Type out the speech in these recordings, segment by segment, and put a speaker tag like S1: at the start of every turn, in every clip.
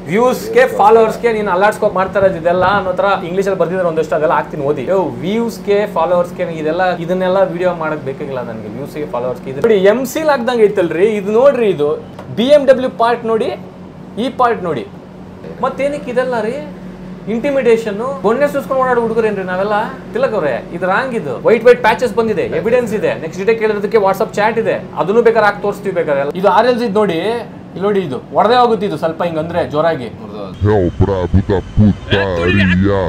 S1: ವ್ಯೂಸ್ಗೆ ಫಾಲೋವರ್ಸ್ಗೆ ನೀನು ಅಲ್ಲಾಡ್ಸ್ಕೊ ಮಾಡ್ತಾ ಇರೋದು ಇದೆಲ್ಲ ಅನ್ನೋ ತರ ಇಂಗ್ಲೀಷ್ ಅಲ್ಲಿ ಬರ್ದಿದ್ರೆ ಒಂದಷ್ಟು ಅದೆಲ್ಲ ಹಾಕ್ತೀನಿ ಓದಿ ವ್ಯೂಸ್ಗೆ ಫಾಲೋವರ್ಸ್ಗೆ ಇದೆಲ್ಲ ಇದನ್ನೆಲ್ಲ ವಿಡಿಯೋ ಮಾಡಕ್ ಬೇಕಾಗಿಲ್ಲ ನನಗೆ ವ್ಯೂಸ್ಗೆ ಫಾಲೋವರ್ಸ್ಗೆ ಇದು ನೋಡಿ ಎಮ್ ಸಿಲ್ ಆಗ್ದಂಗೆ ಐತಲ್ರಿ ಇದು ನೋಡ್ರಿ ಇದು ಬಿ ಎಮ್ ಡಬ್ಲ್ಯೂ ಪಾರ್ಟ್ ನೋಡಿ ಈ ಪಾರ್ಟ್ ನೋಡಿ ಮತ್ತೇನಕ್ಕೆ ಇದೆಲ್ಲ ರೀ ಇಂಟಿಮಿಡೇಷನ್ ಬೊಣ್ಣೆ ಸುಸ್ಕೊಂಡು ಓಡಾಡೋ ಹುಡುಗರೇನ್ರಿ ನಾವೆಲ್ಲ ತಿಲಕ್ ಅವ್ರೆ ಇದು ರಾಂಗ್ ಇದು ವೈಟ್ ವೈಟ್ ಪ್ಯಾಚಸ್ ಬಂದಿದೆ ಎವಿಡೆನ್ಸ್ ಇದೆ ನೆಕ್ಸ್ಟ್ ಡೇ ಕೇಳಿರೋದಕ್ಕೆ ವಾಟ್ಸ್ಆಪ್ ಚಾಟ್ ಇದೆ ಅದನ್ನು ಬೇಕಾದ್ರೆ ಹಾಕಿ ತೋರಿಸ್ತೀವಿ ಬೇಕಾದ್ರೆ ಇದು ಆರ್ ಎಲ್ಸ್ ಇದು ನೋಡಿ ಇಲ್ಲಿ ನೋಡಿ ಇದು ಹೊಡೆದೇ ಹೋಗುತ್ತೆ ಇದು ಸ್ವಲ್ಪ ಹಿಂಗಂದ್ರೆ ಜೋರಾಗಿ
S2: É o brabo da putaria.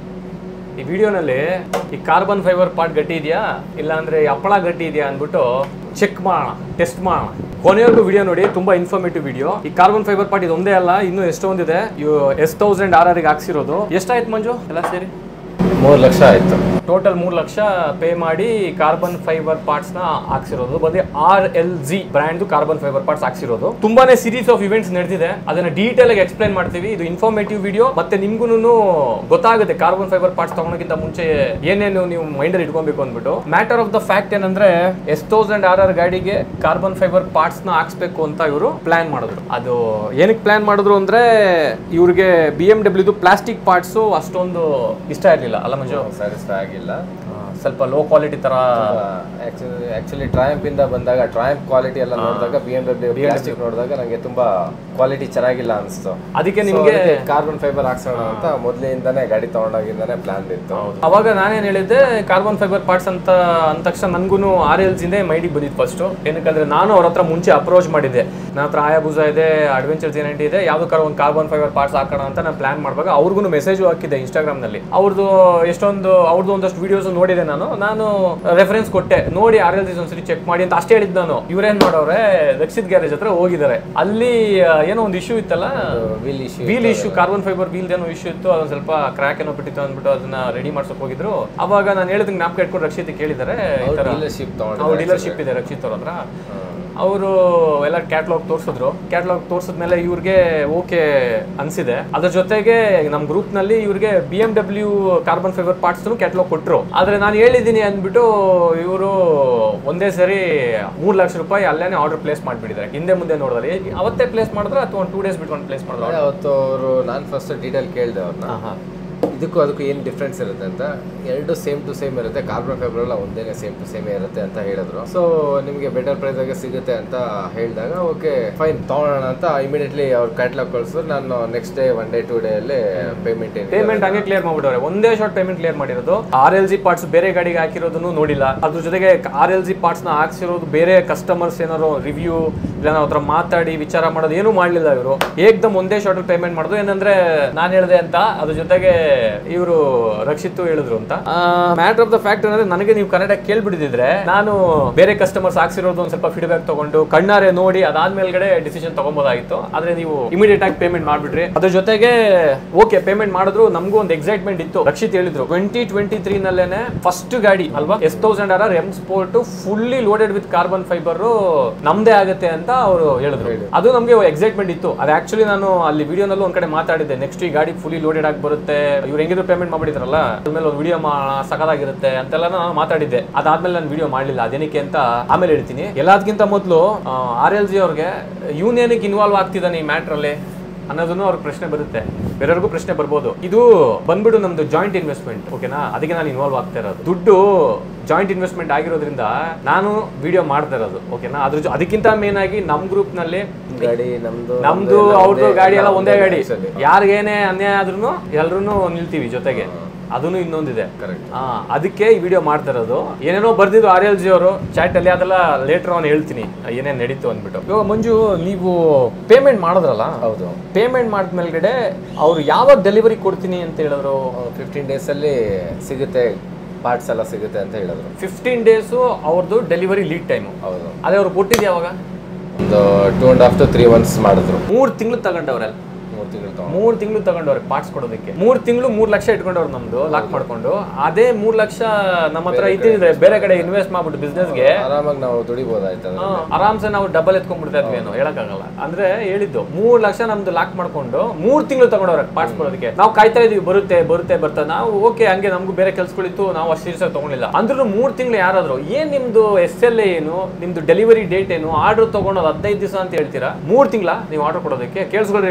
S1: ಈ ವಿಡಿಯೋನಲ್ಲಿ ಈ ಕಾರ್ಬನ್ ಫೈಬರ್ ಪಾರ್ಟ್ ಗಟ್ಟಿ ಇದೆಯಾ ಇಲ್ಲ ಅಂದ್ರೆ ಈ ಹಪ್ಪಳ ಗಟ್ಟಿ ಇದೆಯಾ ಅಂದ್ಬಿಟ್ಟು ಚೆಕ್ ಮಾಡೋಣ ಟೆಸ್ಟ್ ಮಾಡೋಣ ಕೊನೆಯವರೆಗೂ ವಿಡಿಯೋ ನೋಡಿ ತುಂಬಾ ಇನ್ಫಾರ್ಮೇಟಿವ್ ವಿಡಿಯೋ ಈ ಕಾರ್ಬನ್ ಫೈಬರ್ ಪಾರ್ಟ್ ಇದು ಒಂದೇ ಅಲ್ಲ ಇನ್ನೂ ಎಷ್ಟೊಂದಿದೆ ಇವು ಎಸ್ ತೌಸಂಡ್ ಆರ್ ಆರ್ಗೆ ಹಾಕ್ಸಿರೋದು ಎಷ್ಟಾಯ್ತು ಮಂಜು ಎಲ್ಲ ಸೇರಿ
S3: ಮೂರು ಲಕ್ಷ ಆಯ್ತು
S1: ಟೋಟಲ್ ಮೂರು ಲಕ್ಷ ಪೇ ಮಾಡಿ ಕಾರ್ಬನ್ ಫೈಬರ್ ಪಾರ್ಟ್ಸ್ ನ ಹಾಕ್ಸಿರೋದು ಬಂದು R L G brand carbon fibre parts ಹಾಕ್ಸಿರೋದು ತುಂಬಾನೇ ಸೀರೀಸ್ ಆಫ್ ಇವೆಂಟ್ಸ್ ನಡೆದಿದೆ ಅದನ್ನ ಡೀಟೇಲ್ ಆಗಿ ಎಕ್ಸ್ಪ್ಲೈನ್ ಮಾಡ್ತೀವಿ ಇದು ಇನ್ಫಾರ್ಮೇಟಿವ್ ವಿಡಿಯೋ ಮತ್ತೆ ನಿಮ್ಗೂ ಗೊತ್ತಾಗುತ್ತೆ ಕಾರ್ಬನ್ ಫೈಬರ್ ಪಾರ್ಟ್ಸ್ ತಗೊಳಕ್ಕಿಂತ ಮುಂಚೆ ಏನೇನು ನೀವು ಮೈಂಡ್ ಅಲ್ಲಿ ಇಟ್ಕೊಬೇಕು ಅಂದ್ಬಿಟ್ಟು ಮ್ಯಾಟರ್ ಆಫ್ ದ ಫ್ಯಾಕ್ಟ್ ಏನಂದ್ರೆ ಎಸ್ ತೌಸಂಡ್ ಆರ್ ಆರ್ ಗಾಡಿಗೆ ಕಾರ್ಬನ್ ಫೈಬರ್ ಪಾರ್ಟ್ಸ್ ನ ಹಾಕ್ಸ್ಬೇಕು ಅಂತ ಇವರು ಪ್ಲಾನ್ ಮಾಡಿದ್ರು ಅದು ಏನಕ್ಕೆ ಪ್ಲಾನ್ ಮಾಡಿದ್ರು ಅಂದ್ರೆ ಇವ್ರಿಗೆ ಬಿ ಎಂ ಡಬ್ಲ್ಯೂದು ಪ್ಲಾಸ್ಟಿಕ್ ಪಾರ್ಟ್ಸ್ ಅಷ್ಟೊಂದು ಇಷ್ಟ ಇರಲಿಲ್ಲ ಅಲ್ಲ ಮಂಜು
S3: ಸ್ಯಾಟಿಸ್ಫೈ ಆಗಿಲ್ಲ
S1: ಸ್ವಲ್ಪ ಲೋ ಕ್ವಾಲಿಟಿ ತರ
S3: ಆಕ್ಚುಲಿ ಟ್ರಯಾಂಪ್ ಇಂದ ಬಂದಾಗ ಟ್ರಯಾಂಪ್ ಕ್ವಾಲಿಟಿ ಎಲ್ಲ ನೋಡಿದಾಗ ಬಿ ಎಂ ಡಬ್ಲ್ಯೂ ಪ್ಲಾಸ್ಟಿಕ್ ನೋಡಿದಾಗ ನನಗೆ ತುಂಬಾ ಕ್ವಾಲಿಟಿ ಚೆನ್ನಾಗಿಲ್ಲ ಅನಿಸ್ತು
S1: ಅದಕ್ಕೆ ನಿಮ್ಗೆ
S3: ಕಾರ್ಬನ್ ಫೈಬರ್ ಹಾಕ್ಸೋಣ ಅಂತ ಮೊದಲಿಂದಾನೇ ಗಾಡಿ ತಗೊಂಡಾಗಿಂದಾನೇ ಪ್ಲಾನ್ ಇತ್ತು
S1: ಅವಾಗ ನಾನೇನ್ ಹೇಳಿದ್ದೆ ಕಾರ್ಬನ್ ಫೈಬರ್ ಪಾರ್ಟ್ಸ್ ಅಂತ ಅಂದ ತಕ್ಷಣ ನನ್ಗೂ ಆರ್ ಎಲ್ಸ್ ಇಂದೇ ಮೈಡಿಗೆ ಬಂದಿತ್ತು ಫಸ್ಟ್ ಏನಕ್ಕಂದ್ರೆ ನಾನು ಅವ್ರ ಹತ್ರ ಮುಂಚೆ ಅಪ್ರೋಚ್ ಮಾಡಿದ್ದೆ ನನ್ನ ಹತ್ರ ಆಯಾಬುಜ ಇದೆ ಅಡ್ವೆಂಚರ್ಸ್ ಏನಂಟಿ ಇದೆ ಯಾವ್ದಕ್ಕಾರ ಒಂದು ಕಾರ್ಬನ್ ಫೈಬರ್ ಪಾರ್ಟ್ಸ್ ಹಾಕೋಣ ಅಂತ ನಾನು ಪ್ಲಾನ್ ಮಾಡುವಾಗ ಅವ್ರಿಗೂ ಮೆಸೇಜ್ ಹಾಕಿದ್ದೆ ಇನ್ಸ್ಟಾಗ್ರಾಮ್ ನಲ್ಲಿ ಅವ್ರದ್ದು ಎಷ್ಟೊಂದು ಅವ್ರದ್ದು ಒಂದಷ್ಟು ವಿಡಿಯೋಸ್ ನೋಡಿದೆ ನಾನು ನಾನು ರೆಫರೆನ್ಸ್ ಕೊಟ್ಟೆ ನೋಡಿ ಆರ್ ಎಲ್ ಒಂದ್ಸರಿ ಚೆಕ್ ಮಾಡಿ ಅಂತ ಅಷ್ಟೇ ಹೇಳಿದ್ ನಾನು ಇವ್ರೇನ್ ಮಾಡೋರೆ ರಕ್ಷಿತ್ ಗ್ಯಾರೇಜ್ ಹತ್ರ ಹೋಗಿದ್ದಾರೆ ಅಲ್ಲಿ ಆ, ಏನೋ ಒಂದು ಇಶ್ಯೂ ಇತ್ತಲ್ಲ
S3: wheel issue
S1: wheel issue carbon fibre wheel ಏನೋ ಇಶ್ಯೂ ಇತ್ತು ಅದೊಂದು ಸ್ವಲ್ಪ ಕ್ರ್ಯಾಕ್ ಏನೋ ಬಿಟ್ಟಿತ್ತು ಅಂದ್ಬಿಟ್ಟು ಅದನ್ನ ರೆಡಿ ಮಾಡ್ಸಕ್ ಹೋಗಿದ್ರು ಅವಾಗ ನಾನು ಹೇಳಿದಂಗೆ ಜ್ಞಾಪಕ ಇಟ್ಕೊಂಡು ರಕ್ಷಿತ್ ಕೇಳಿದ್ದಾರೆ ಈ ತರ
S3: ಡೀಲರ್ಶಿಪ್ ತಗೊಂಡು
S1: ಅವ್ರ ಡೀಲರ್ಶಿಪ್ ಇದೆ ರಕ್ಷಿತ್ ಅವ್ರ ಹತ್ರ ಅವರು ಎಲ್ಲ ಕ್ಯಾಟ್ಲಾಗ್ ತೋರಿಸಿದ್ರು ಕ್ಯಾಟ್ಲಾಗ್ ತೋರಿಸಿದ್ಮೇಲೆ ಇವ್ರಿಗೆ ಓಕೆ ಅನ್ಸಿದೆ ಅದ್ರ ಜೊತೆಗೆ ನಮ್ಮ ಗ್ರೂಪ್ ನಲ್ಲಿ ಇವ್ರಿಗೆ B M W carbon fibre parts catalogue ಕೊಟ್ರು ಆದ್ರೆ ನಾನು ಹೇಳಿದ್ದೀನಿ ಅಂದ್ಬಿಟ್ಟು ಇವರು ಒಂದೇ ಸರಿ ಮೂರ್ ಲಕ್ಷ ರೂಪಾಯಿ ಅಲ್ಲೇನೆ ಆರ್ಡರ್ ಪ್ಲೇಸ್ ಮಾಡ್ಬಿಟ್ಟಿದ್ದಾರೆ ಹಿಂದೆ ಮುಂದೆ ನೋಡಿದ್ರೆ ಅವತ್ತೇ ಪ್ಲೇಸ್ ಮಾಡಿದ್ರೆ ಅಥವಾ ಒಂದು ಟೂ ಡೇಸ್ ಬಿಟ್ಕೊಂಡು ಪ್ಲೇಸ್ ಮಾಡಿದ್ರು
S3: ಅವತ್ತು ಅವರು ನಾನು ಫಸ್ಟ್ ಡೀಟೇಲ್ ಕೇಳಿದೆ ಅವ್ರನ್ನ ಇದಕ್ಕೂ ಅದಕ್ಕೂ ಏನು ಡಿಫ್ರೆನ್ಸ್ ಇರುತ್ತೆ ಅಂತ ಎರಡು ಸೇಮ್ ಟು ಸೇಮ್ ಇರುತ್ತೆ ಕಾರ್ಬನ್ ಫೈಬರ್ ಎಲ್ಲ ಒಂದೇನೆ ಸೇಮ್ ಟು ಸೇಮ್ ಇರುತ್ತೆ ಅಂತ ಹೇಳಿದ್ರು ಸೊ ನಿಮಗೆ ಬೆಟರ್ ಪ್ರೈಸಾಗೆ ಸಿಗುತ್ತೆ ಅಂತ ಹೇಳಿದಾಗ ಓಕೆ ಫೈನ್ ತಗೊಳ್ಳೋಣ ಅಂತ ಇಮಿಡಿಯೇಟ್ಲಿ ಅವ್ರು ಕ್ಯಾಟ್ಲಾಗ್ ಕಳಿಸಿದ್ರು ನಾನು next day one day two day ಅಲ್ಲಿ ಪೇಮೆಂಟ್ ಏನು
S1: ಪೇಮೆಂಟ್ ಹಂಗೆ ಕ್ಲಿಯರ್ ಮಾಡ್ಬಿಟ್ಟವ್ರೆ ಒಂದೇ ಶಾರ್ಟ್ ಪೇಮೆಂಟ್ ಕ್ಲಿಯರ್ ಮಾಡಿರೋದು ಆರ್ ಎಲ್ ಜಿ ಪಾರ್ಟ್ಸ್ ಬೇರೆ ಗಾಡಿಗೆ ಹಾಕಿರೋದನ್ನು ನೋಡಿಲ್ಲ ಅದ್ರ ಜೊತೆಗೆ ಆರ್ ಎಲ್ ಜಿ ಪಾರ್ಟ್ಸ್ ನ ಹಾಕ್ಸಿರೋದು ಬೇರೆ ಕಸ್ಟಮರ್ಸ್ ಏನಾರು ರಿವ್ಯೂ ಇಲ್ಲ ನಾವು ಹತ್ರ ಮಾತಾಡಿ ವಿಚಾರ ಮಾಡೋದು ಏನು ಮಾಡ್ಲಿಲ್ಲ ಇವರು ಏಕ್ದಮ್ ಒಂದೇ ಶಾರ್ಟ್ ಪೇಮೆಂಟ್ ಮಾಡೋದು ಏನಂದ್ರೆ ನಾನು ಹೇಳಿದೆ ಅಂತ ಅದ್ರ ಜೊತೆಗೆ ಇವರು ರಕ್ಷಿತ್ ಹೇಳಿದ್ರು ಅಂತ ಮ್ಯಾಟರ್ ಆಫ್ ದ ಫ್ಯಾಕ್ಟ್ ಅಂದ್ರೆ ನನಗೆ ನೀವು ಕರೆಕ್ಟಾಗಿ ಕೇಳ್ಬಿಟ್ಟಿದ್ರೆ ನಾನು ಬೇರೆ ಕಸ್ಟಮರ್ಸ್ ಹಾಕ್ಸಿರೋದು ಒಂದು ಸ್ವಲ್ಪ ಫೀಡ್ಬ್ಯಾಕ್ ತಗೊಂಡು ಕಣ್ಣಾರೆ ನೋಡಿ ಅದಾದ್ಮೇಲ್ಗಡೆ ಡಿಸಿಷನ್ ತಗೊಬೋದಾಗಿತ್ತು ಆದ್ರೆ ನೀವು ಇಮಿಡಿಯೇಟ್ ಆಗಿ ಪೇಮೆಂಟ್ ಮಾಡ್ಬಿಟ್ರಿ ಅದ್ರ ಜೊತೆಗೆ ಓಕೆ ಪೇಮೆಂಟ್ ಮಾಡಿದ್ರು ನಮಗೂ ಒಂದು ಎಕ್ಸೈಟ್ಮೆಂಟ್ ಇತ್ತು ರಕ್ಷಿತ್ ಹೇಳಿದ್ರು ಟ್ವೆಂಟಿ ಟ್ವೆಂಟಿ ತ್ರೀ ನಲ್ಲೇನೆ ಫಸ್ಟ್ ಗಾಡಿ ಅಲ್ವಾ S thousand R R M sport fully loaded with carbon fibre ನಮ್ದೇ ಆಗುತ್ತೆ ಅಂತ ಅವರು ಹೇಳಿದ್ರು ಅದು ನಮಗೆ ಎಕ್ಸೈಟ್ಮೆಂಟ್ ಇತ್ತು ಅದು ಆಕ್ಚುಲಿ ನಾನು ಅಲ್ಲಿ ವಿಡಿಯೋನಲ್ಲೂ ಒಂದ್ ಕಡೆ ಮಾತಾಡಿದ್ದೆ ನೆಕ್ಸ್ಟ್ ಈ ಗಾಡಿ ಫುಲ್ಲಿ ಲೋಡೆಡ್ ಆಗಿ ಬರುತ್ತೆ ಇವ್ರು ಹೆಂಗಿದ್ರು ಪೇಮೆಂಟ್ ಮಾಡ್ಬಿಟ್ಟಿದ್ರಲ್ಲ ಅದ್ಮೇಲೆ ಒಂದು ವಿಡಿಯೋ ಮಾಡೋಣ ಸಖತ್ತಾಗಿರುತ್ತೆ ಅಂತೆಲ್ಲ ನಾನು ಮಾತಾಡಿದ್ದೆ ಅದಾದ್ಮೇಲೆ ನಾನು ವಿಡಿಯೋ ಮಾಡಲಿಲ್ಲ ಅದೇನಕ್ಕೆ ಅಂತ ಆಮೇಲೆ ಹೇಳ್ತೀನಿ ಎಲ್ಲದಕ್ಕಿಂತ ಮೊದಲು ಆರ್ ಎಲ್ ಜಿ ಅವ್ರಿಗೆ ಇವನ್ ಏನಕ್ಕೆ ಇನ್ವಾಲ್ವ್ ಆಗ್ತಿದ್ದಾನೆ ಈ ಮ್ಯಾಟ್ರ್ ಅಲ್ಲಿ ಅನ್ನೋದನ್ನು ಅವ್ರಿಗೆ ಪ್ರಶ್ನೆ ಬರುತ್ತೆ ಬೇರೆಯವ್ರಿಗೂ ಪ್ರಶ್ನೆ ಬರ್ಬೋದು ಇದು ಬಂದ್ಬಿಡು ನಮ್ದು ಜಾಯಿಂಟ್ ಇನ್ವೆಸ್ಟ್ಮೆಂಟ್ ಓಕೆನಾ ಅದಕ್ಕೆ ನಾನು ಇನ್ವಾಲ್ವ್ ಆಗ್ತಾ ಇರೋದು ದುಡ್ಡು ಜಾಯಿಂಟ್ ಇನ್ವೆಸ್ಟ್ಮೆಂಟ್ ಆಗಿರೋದ್ರಿಂದ ನಾನು ವಿಡಿಯೋ ಮಾಡ್ತಾ ಇರೋದು ಓಕೆನಾ ಅದ್ರ ಜೊ- ಅದಕ್ಕಿಂತ ಮೇನ್ ಆಗಿ ನಮ್ ಗ್ರೂಪ್ ನಲ್ಲಿ
S3: ಗಾಡಿ ನಮ್ದು
S1: ನಮ್ದು ಅವ್ರದ್ದು ಗಾಡಿ ಎಲ್ಲ ಒಂದೇ ಗಾಡಿ ಯಾರಿಗೇನೇ ಅನ್ಯಾಯ ಆದ್ರೂ ಎಲ್ರು ನಿಲ್ತೀವಿ ಜೊತೆಗೆ ಅದನ್ನು ಇನ್ನೊಂದಿದೆ
S3: Correct.
S1: ಆ, ಅದಕ್ಕೆ ಈ ವಿಡಿಯೋ ಮಾಡ್ತಾ ಇರೋದು ಏನೇನೋ ಬರ್ದಿದ್ದು ಆರ್ ಎಲ್ ಜಿ ಅವರು ಚಾಟ್ ಅಲ್ಲಿ ಅದೆಲ್ಲ ಲೇಟರ್ ಆನ್ ಹೇಳ್ತೀನಿ ಏನೇನ್ ನಡೀತು ಅಂದ್ಬಿಟ್ಟು ಇವಾಗ ಮಂಜು ನೀವು ಪೇಮೆಂಟ್ ಮಾಡಿದ್ರಲ್ಲ
S3: ಹೌದು
S1: ಪೇಮೆಂಟ್ ಮಾಡಿದ್ಮೇಲ್ಗಡೆ ಅವ್ರು ಯಾವಾಗ ಡೆಲಿವರಿ ಕೊಡ್ತೀನಿ ಅಂತ ಹೇಳಿದ್ರು
S3: ಫಿಫ್ಟೀನ್ ಡೇಸಲ್ಲಿ ಸಿಗುತ್ತೆ ಪಾರ್ಟ್ಸ್ ಎಲ್ಲ ಸಿಗುತ್ತೆ ಅಂತ ಹೇಳಿದ್ರು
S1: ಫಿಫ್ಟೀನ್ ಡೇಸು ಅವ್ರದ್ದು ಡೆಲಿವರಿ ಲೀಡ್ ಟೈಮು
S3: ಹೌದು
S1: ಅದೇ ಅವ್ರು ಕೊಟ್ಟಿದ್ದು ಯಾವಾಗ
S3: ಒಂದು two and half to three months ಮಾಡಿದ್ರು
S1: ಮೂರು ತಿಂಗಳು ತಗೊಂಡವ್ರಲ್ಲ
S3: ಮೂರು ತಿಂಗಳು ತಗೊಂಡು
S1: ಮೂರ್ ತಿಂಗಳು ತಗೊಂಡವ್ರೆ ಪಾರ್ಟ್ಸ್ ಕೊಡೋದಕ್ಕೆ ಮೂರ್ ತಿಂಗಳು ಮೂರ್ ಲಕ್ಷ ಇಟ್ಕೊಂಡವ್ರು ನಮ್ದು ಲಾಕ್ ಮಾಡ್ಕೊಂಡು ಅದೇ ಮೂರ್ ಲಕ್ಷ ನಮ್ಮ ಹತ್ರ ಇದ್ದಿದ್ರೆ ಬೇರೆ ಕಡೆ ಇನ್ವೆಸ್ಟ್ ಮಾಡ್ಬಿಟ್ಟು ಬಿಸ್ನೆಸ್ಗೆ
S3: ಆರಾಮಾಗಿ ನಾವು ದುಡಿಬೋದಾಯ್ತು
S1: ಆರಾಮ್ಸೆ ನಾವು ಡಬಲ್ ಎತ್ಕೊಂಡ್ಬಿಡ್ತಾ ಇದ್ವಿ ಏನೋ ಹೇಳಕ್ಕಾಗಲ್ಲ ಅಂದ್ರೆ ಹೇಳಿದ್ದು ಮೂರ್ ಲಕ್ಷ ನಮ್ದು ಲಾಕ್ ಮಾಡ್ಕೊಂಡು ಮೂರ್ ತಿಂಗಳು ತಗೊಂಡವ್ರೆ ಪಾರ್ಟ್ಸ್ ಕೊಡೋದಕ್ಕೆ ನಾವು ಕಾಯ್ತಾ ಇದೀವಿ ಬರುತ್ತೆ ಬರುತ್ತೆ ಬರ್ತಾ ನಾವು ಓಕೆ ಹಂಗೆ ನಮ್ಗೂ ಬೇರೆ ಕೆಲ್ಸಗಳಿತ್ತು ನಾವು ಅಷ್ಟು ಸೀರಿಯಸ್ ತಗೊಂಡಿಲ್ಲ ಅಂದ್ರೂ ಮೂರ್ ತಿಂಗಳು ಯಾರಾದ್ರು ಏನ್ ನಿಮ್ದು ಎಸ್ ಎಲ್ ಏನು ನಿಮ್ದು ಡೆಲಿವರಿ ಡೇಟ್ ಏನು ಆರ್ಡರ್ ತಗೊಂಡೋದು ಹದಿನೈದು ದಿವಸ ಅಂತ ಹೇಳ್ತೀರಾ ಮೂರ್ ತಿಂಗಳ ನೀವು ಆರ್ಡರ್ ಕೊಡೋದಕ್ಕೆ ಕೇಳಿಸ್ಕೊಳ್ರಿ ಎಲ್ರು